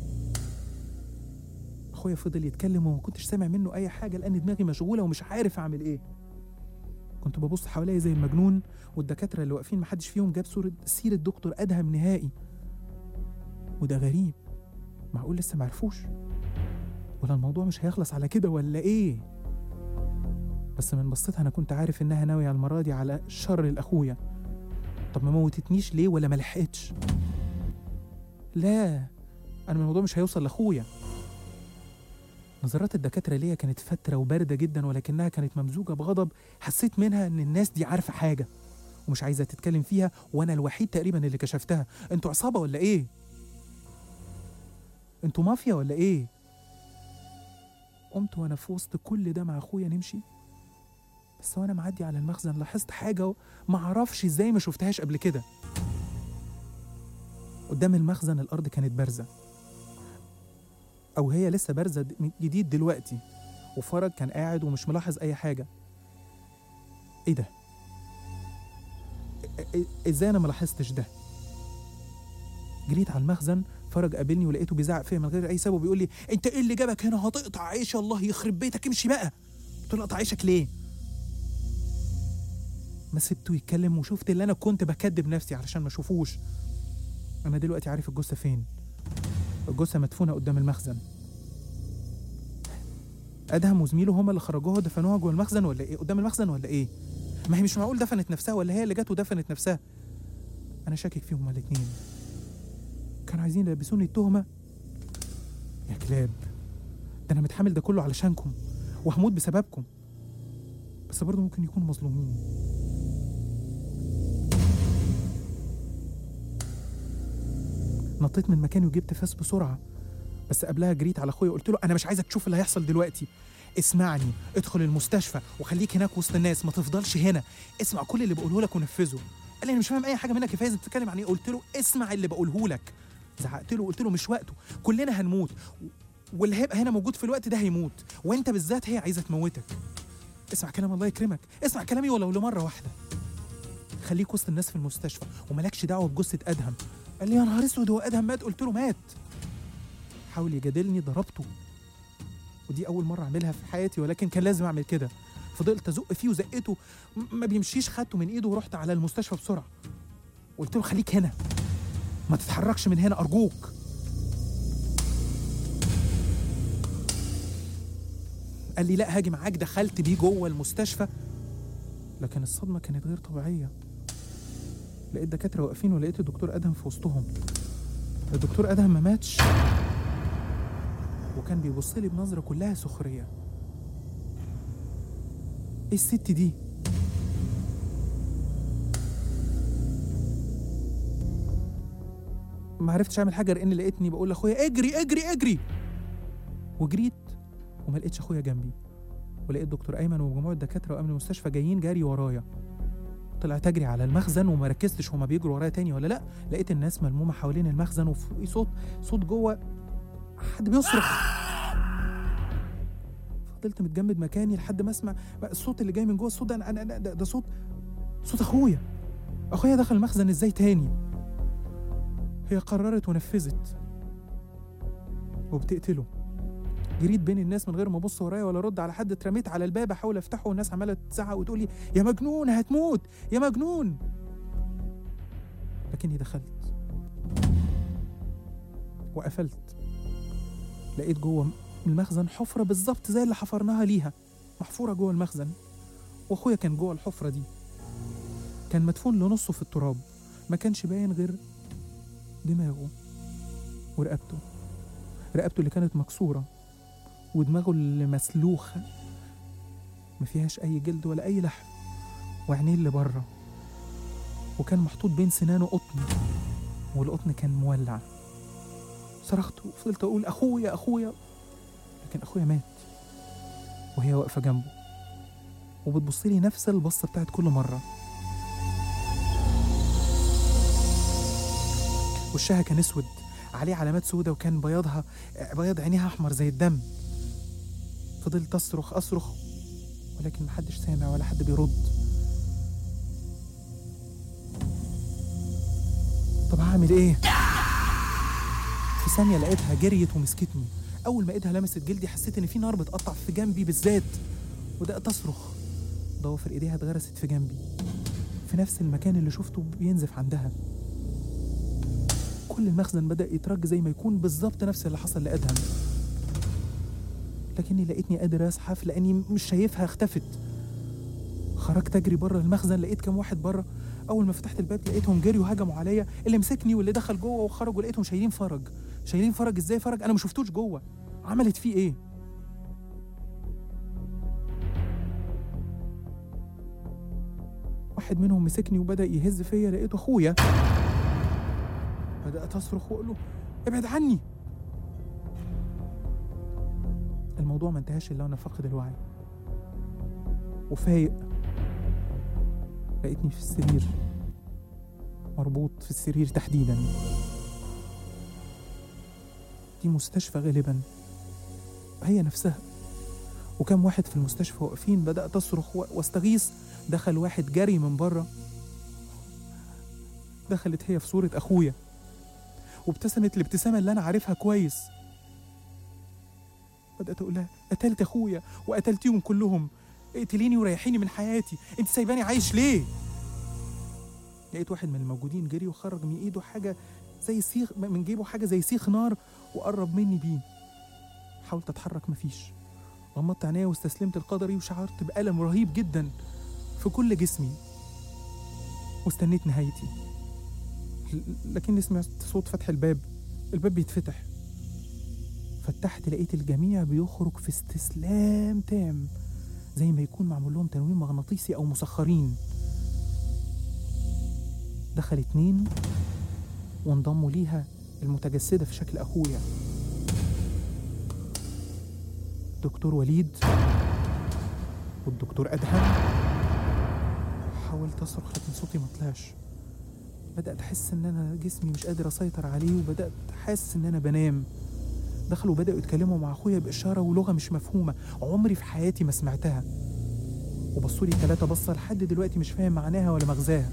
[SPEAKER 1] اخويا فضل يتكلم وما كنتش سامع منه اي حاجه لان دماغي مشغوله ومش عارف اعمل ايه كنت ببص حواليا زي المجنون والدكاتره اللي واقفين محدش فيهم جاب صوره سيره دكتور ادهم نهائي وده غريب معقول لسه معرفوش ولا الموضوع مش هيخلص على كده ولا ايه بس من بصيتها انا كنت عارف انها ناويه المره دي على شر لاخويا طب ما موتتنيش ليه ولا ما لحقتش لا انا من الموضوع مش هيوصل لاخويا نظرات الدكاتره ليا كانت فتره وبارده جدا ولكنها كانت ممزوجه بغضب حسيت منها ان الناس دي عارفه حاجه ومش عايزه تتكلم فيها وانا الوحيد تقريبا اللي كشفتها انتوا عصابه ولا ايه انتوا مافيا ولا ايه قمت وانا في وسط كل ده مع اخويا نمشي بس وانا معدي على المخزن لاحظت حاجه ما اعرفش ازاي ما شفتهاش قبل كده قدام المخزن الارض كانت بارزه او هي لسه بارزه د- من جديد دلوقتي وفرج كان قاعد ومش ملاحظ اي حاجه ايه ده إ- إ- ازاي انا ما لاحظتش ده جريت على المخزن فرج قابلني ولقيته بيزعق فيا من غير اي سبب وبيقول لي انت ايه اللي جابك هنا هتقطع عيش الله يخرب بيتك امشي بقى قلت له اقطع عيشك ليه ما سبته يتكلم وشفت اللي انا كنت بكدب نفسي علشان ما اشوفوش انا دلوقتي عارف الجثه فين الجثه مدفونه قدام المخزن ادهم وزميله هما اللي خرجوها ودفنوها جوه المخزن ولا ايه قدام المخزن ولا ايه ما هي مش معقول دفنت نفسها ولا هي اللي جت ودفنت نفسها انا شاكك فيهم هما الاتنين كانوا عايزين يلبسوني التهمه يا كلاب ده انا متحمل ده كله علشانكم وهموت بسببكم بس برضه ممكن يكونوا مظلومين نطيت من مكاني وجبت فاس بسرعه بس قبلها جريت على اخويا وقلت له انا مش عايزك تشوف اللي هيحصل دلوقتي اسمعني ادخل المستشفى وخليك هناك وسط الناس ما تفضلش هنا اسمع كل اللي بقوله لك ونفذه قال لي انا مش فاهم اي حاجه منك يا فايز انت بتتكلم عن ايه قلت له اسمع اللي بقوله لك زعقت له وقلت له مش وقته كلنا هنموت واللي هيبقى هنا موجود في الوقت ده هيموت وانت بالذات هي عايزه تموتك اسمع كلام الله يكرمك اسمع كلامي ولو لمره واحده خليك وسط الناس في المستشفى وملكش دعوه بجثه ادهم قال لي يا نهار اسود هو ادهم مات قلت له مات حاول يجادلني ضربته ودي اول مره اعملها في حياتي ولكن كان لازم اعمل كده فضلت ازق فيه وزقته م- ما بيمشيش خدته من ايده ورحت على المستشفى بسرعه قلت له خليك هنا ما تتحركش من هنا ارجوك قال لي لا هاجي معاك دخلت بيه جوه المستشفى لكن الصدمه كانت غير طبيعيه لقيت دكاتره واقفين ولقيت الدكتور ادهم في وسطهم الدكتور ادهم ما ماتش وكان بيبص لي بنظره كلها سخريه ايه الست دي ما عرفتش اعمل حاجه لان لقيتني بقول لاخويا اجري اجري اجري وجريت وما لقيتش اخويا جنبي ولقيت دكتور ايمن ومجموعه دكاتره وامن المستشفى جايين جاري ورايا طلعت اجري على المخزن وما ركزتش هما بيجروا ورايا تاني ولا لا لقيت الناس ملمومه حوالين المخزن وفي صوت صوت جوه حد بيصرخ فضلت متجمد مكاني لحد ما اسمع بقى الصوت اللي جاي من جوه الصوت ده انا أنا- ده, ده صوت صوت اخويا اخويا دخل المخزن ازاي تاني هي قررت ونفذت وبتقتله جريت بين الناس من غير ما ابص ورايا ولا ارد على حد اترميت على الباب احاول افتحه والناس عماله تزعق وتقول لي يا مجنون هتموت يا مجنون لكني دخلت وقفلت لقيت جوه المخزن حفره بالظبط زي اللي حفرناها ليها محفوره جوه المخزن واخويا كان جوه الحفره دي كان مدفون لنصه في التراب ما كانش باين غير دماغه ورقبته رقبته اللي كانت مكسوره ودماغه اللي مسلوخه ما فيهاش اي جلد ولا اي لحم وعينيه اللي بره وكان محطوط بين سنانه قطن والقطن كان مولع صرخت وفضلت اقول اخويا اخويا لكن اخويا مات وهي واقفه جنبه وبتبص لي نفس البصه بتاعت كل مره وشها كان اسود عليه علامات سودة وكان بياضها بياض عينيها احمر زي الدم فضلت اصرخ اصرخ ولكن محدش سامع ولا حد بيرد طب هعمل ايه في ثانيه لقيتها جريت ومسكتني اول ما ايدها لمست جلدي حسيت ان في نار بتقطع في جنبي بالذات وبدات اصرخ ضوافر ايديها اتغرست في جنبي في نفس المكان اللي شفته بينزف عندها كل المخزن بدا يترج زي ما يكون بالظبط نفس اللي حصل لادهم لكني لقيتني قادر ازحف لاني مش شايفها اختفت خرجت اجري بره المخزن لقيت كام واحد بره اول ما فتحت الباب لقيتهم جري وهجموا عليا اللي مسكني واللي دخل جوه وخرج ولقيتهم شايلين فرج شايلين فرج ازاي فرج انا ما شفتوش جوه عملت فيه ايه واحد منهم مسكني وبدا يهز فيا لقيته اخويا بدات اصرخ واقول له ابعد عني الموضوع ما انتهاش الا وانا فاقد الوعي وفايق لقيتني في السرير مربوط في السرير تحديدا دي مستشفى غالبا هي نفسها وكم واحد في المستشفى واقفين بدأت أصرخ و- واستغيث دخل واحد جري من بره دخلت هي في صورة أخويا وابتسمت الابتسامة اللي أنا عارفها كويس بدأت أقول لها قتلت أخويا وقتلتيهم كلهم اقتليني وريحيني من حياتي انت سايباني عايش ليه لقيت واحد من الموجودين جري وخرج من ايده حاجه زي سيخ من جيبه حاجه زي سيخ نار وقرب مني بيه حاولت اتحرك مفيش غمضت عينيا واستسلمت لقدري وشعرت بألم رهيب جدا في كل جسمي واستنيت نهايتي ل- لكني سمعت صوت فتح الباب الباب بيتفتح فتحت لقيت الجميع بيخرج في استسلام تام زي ما يكون معمول لهم تنويم مغناطيسي او مسخرين دخل اتنين وانضموا ليها المتجسدة في شكل أخويا دكتور وليد والدكتور أدهم حاولت أصرخ لكن صوتي ما طلعش بدأت أحس إن أنا جسمي مش قادر أسيطر عليه وبدأت أحس إن أنا بنام دخلوا بدأوا يتكلموا مع أخويا بإشارة ولغة مش مفهومة عمري في حياتي ما سمعتها وبصوا لي ثلاثة بصة لحد دلوقتي مش فاهم معناها ولا مغزاها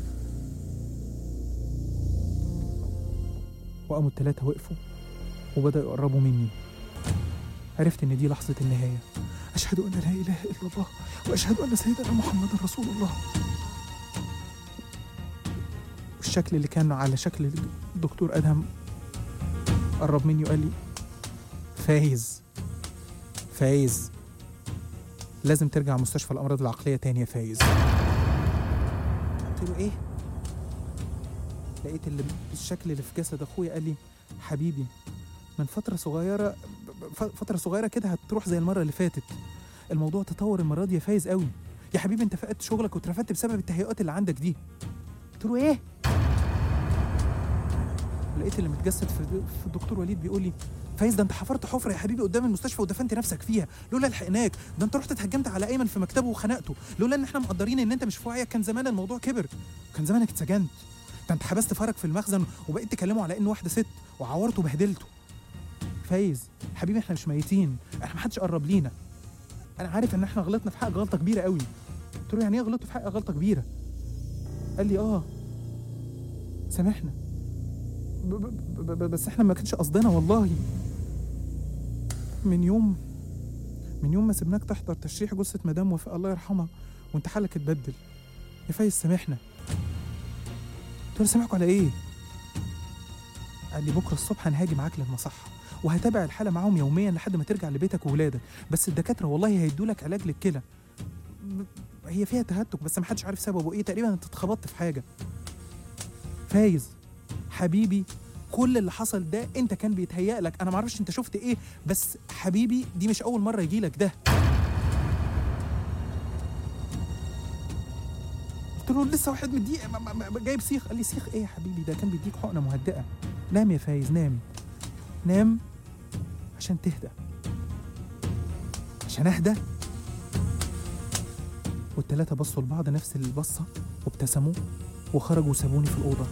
[SPEAKER 1] وقاموا التلاتة وقفوا وبدأوا يقربوا مني عرفت إن دي لحظة النهاية أشهد أن لا إله إلا الله وأشهد أن سيدنا محمد رسول الله والشكل اللي كان على شكل الدكتور أدهم قرب مني وقال لي فايز فايز لازم ترجع مستشفى الأمراض العقلية تاني يا فايز قلت له إيه؟ لقيت اللي بالشكل اللي في جسد اخويا قال لي حبيبي من فتره صغيره ف- فتره صغيره كده هتروح زي المره اللي فاتت الموضوع تطور المره دي يا فايز قوي يا حبيبي انت فقدت شغلك واترفدت بسبب التهيؤات اللي عندك دي قلت له ايه لقيت اللي متجسد في في الدكتور وليد بيقول لي فايز ده انت حفرت حفره يا حبيبي قدام المستشفى ودفنت نفسك فيها لولا لحقناك ده انت رحت اتهجمت على ايمن في مكتبه وخنقته لولا ان احنا مقدرين ان انت مش في وعيك كان زمان الموضوع كبر كان زمانك اتسجنت ده انت حبست فرج في المخزن وبقيت تكلمه على انه واحده ست وعورته وبهدلته فايز حبيبي احنا مش ميتين احنا محدش قرب لينا انا عارف ان احنا غلطنا في حق غلطه كبيره قوي قلت له يعني ايه غلطت في حق غلطه كبيره قال لي اه سامحنا ب- ب- ب- ب- بس احنا ما كانش قصدنا والله من يوم من يوم ما سبناك تحضر تشريح جثة مدام وفاء الله يرحمها وانت حالك اتبدل يا فايز سامحنا قلت له سامحكوا على ايه؟ قال لي بكره الصبح هنهاجي معاك للمصحة وهتابع الحالة معاهم يوميا لحد ما ترجع لبيتك وولادك بس الدكاترة والله هيدوا لك علاج للكلى ب- هي فيها تهتك بس محدش عارف سببه ايه تقريبا انت اتخبطت في حاجة فايز حبيبي كل اللي حصل ده انت كان بيتهيأ لك انا معرفش انت شفت ايه بس حبيبي دي مش اول مره يجيلك ده قلت له لسه واحد مديك م- م- م- جايب سيخ قال لي سيخ ايه يا حبيبي ده كان بيديك حقنه مهدئه نام يا فايز نام نام عشان تهدى عشان اهدى والتلاتة بصوا لبعض نفس البصة وابتسموا وخرجوا وسابوني في الأوضة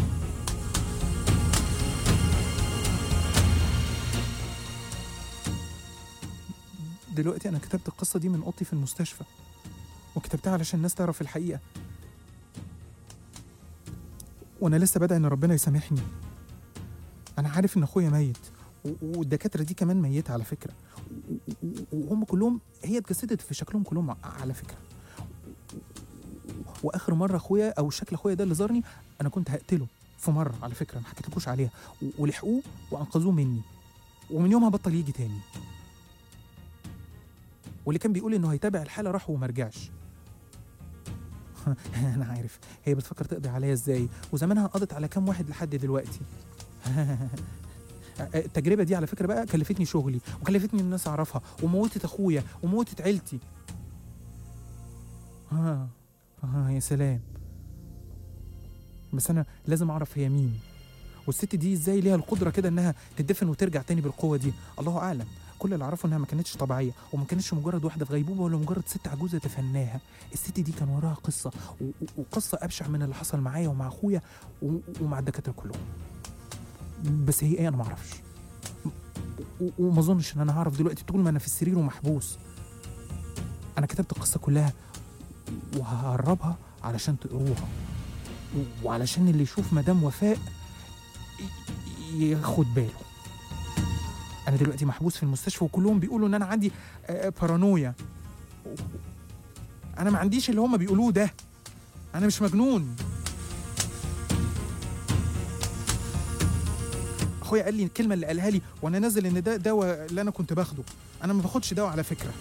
[SPEAKER 1] دلوقتي أنا كتبت القصة دي من أوضتي في المستشفى وكتبتها علشان الناس تعرف الحقيقة وأنا لسه بدعي إن ربنا يسامحني أنا عارف إن أخويا ميت و- والدكاترة دي كمان ميتة على فكرة و- و- وهم كلهم هي اتجسدت في شكلهم كلهم ع- على فكرة واخر مره اخويا او شكل اخويا ده اللي زارني انا كنت هقتله في مره على فكره ما حكيتلكوش عليها و- ولحقوه وانقذوه مني ومن يومها بطل يجي تاني واللي كان بيقول انه هيتابع الحاله راح وما رجعش انا عارف هي بتفكر تقضي عليا ازاي وزمانها قضت على كام واحد لحد دلوقتي التجربه دي على فكره بقى كلفتني شغلي وكلفتني الناس اعرفها وموتت اخويا وموتت عيلتي اه اه يا سلام بس انا لازم اعرف هي مين والست دي ازاي ليها القدره كده انها تدفن وترجع تاني بالقوه دي الله اعلم كل اللي اعرفه انها ما كانتش طبيعيه وما كانتش مجرد واحده في غيبوبه ولا مجرد ست عجوزه تفناها الست دي كان وراها قصه و- و- وقصه ابشع من اللي حصل معايا ومع اخويا و- ومع الدكاتره كلهم بس هي ايه انا ما اعرفش و- وما اظنش ان انا هعرف دلوقتي طول ما انا في السرير ومحبوس انا كتبت القصه كلها وههربها علشان تقروها و- وعلشان اللي يشوف مدام وفاء ي- ياخد باله انا دلوقتي محبوس في المستشفى وكلهم بيقولوا ان انا عندي آه، بارانويا انا ما عنديش اللي هم بيقولوه ده انا مش مجنون اخويا قال لي الكلمه اللي قالها لي وانا نازل ان ده دواء اللي انا كنت باخده انا ما باخدش دواء على فكره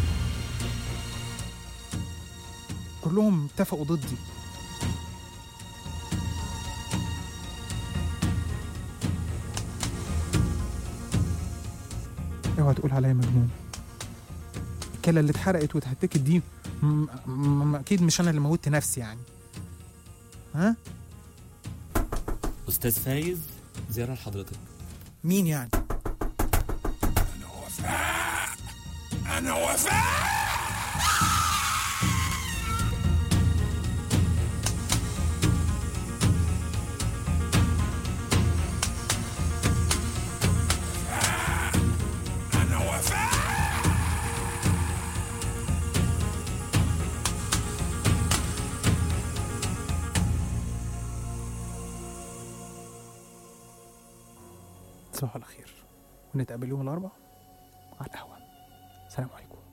[SPEAKER 1] كلهم اتفقوا ضدي اوعى تقول عليا مجنون الكلى اللي اتحرقت واتهتكت دي م- م- م- اكيد مش انا اللي موتت نفسي يعني ها
[SPEAKER 3] استاذ فايز زياره لحضرتك
[SPEAKER 1] مين يعني
[SPEAKER 4] أنا وفاء أنا وفاء
[SPEAKER 1] تصبحوا على خير ونتقابل يوم الاربعاء على القهوه سلام عليكم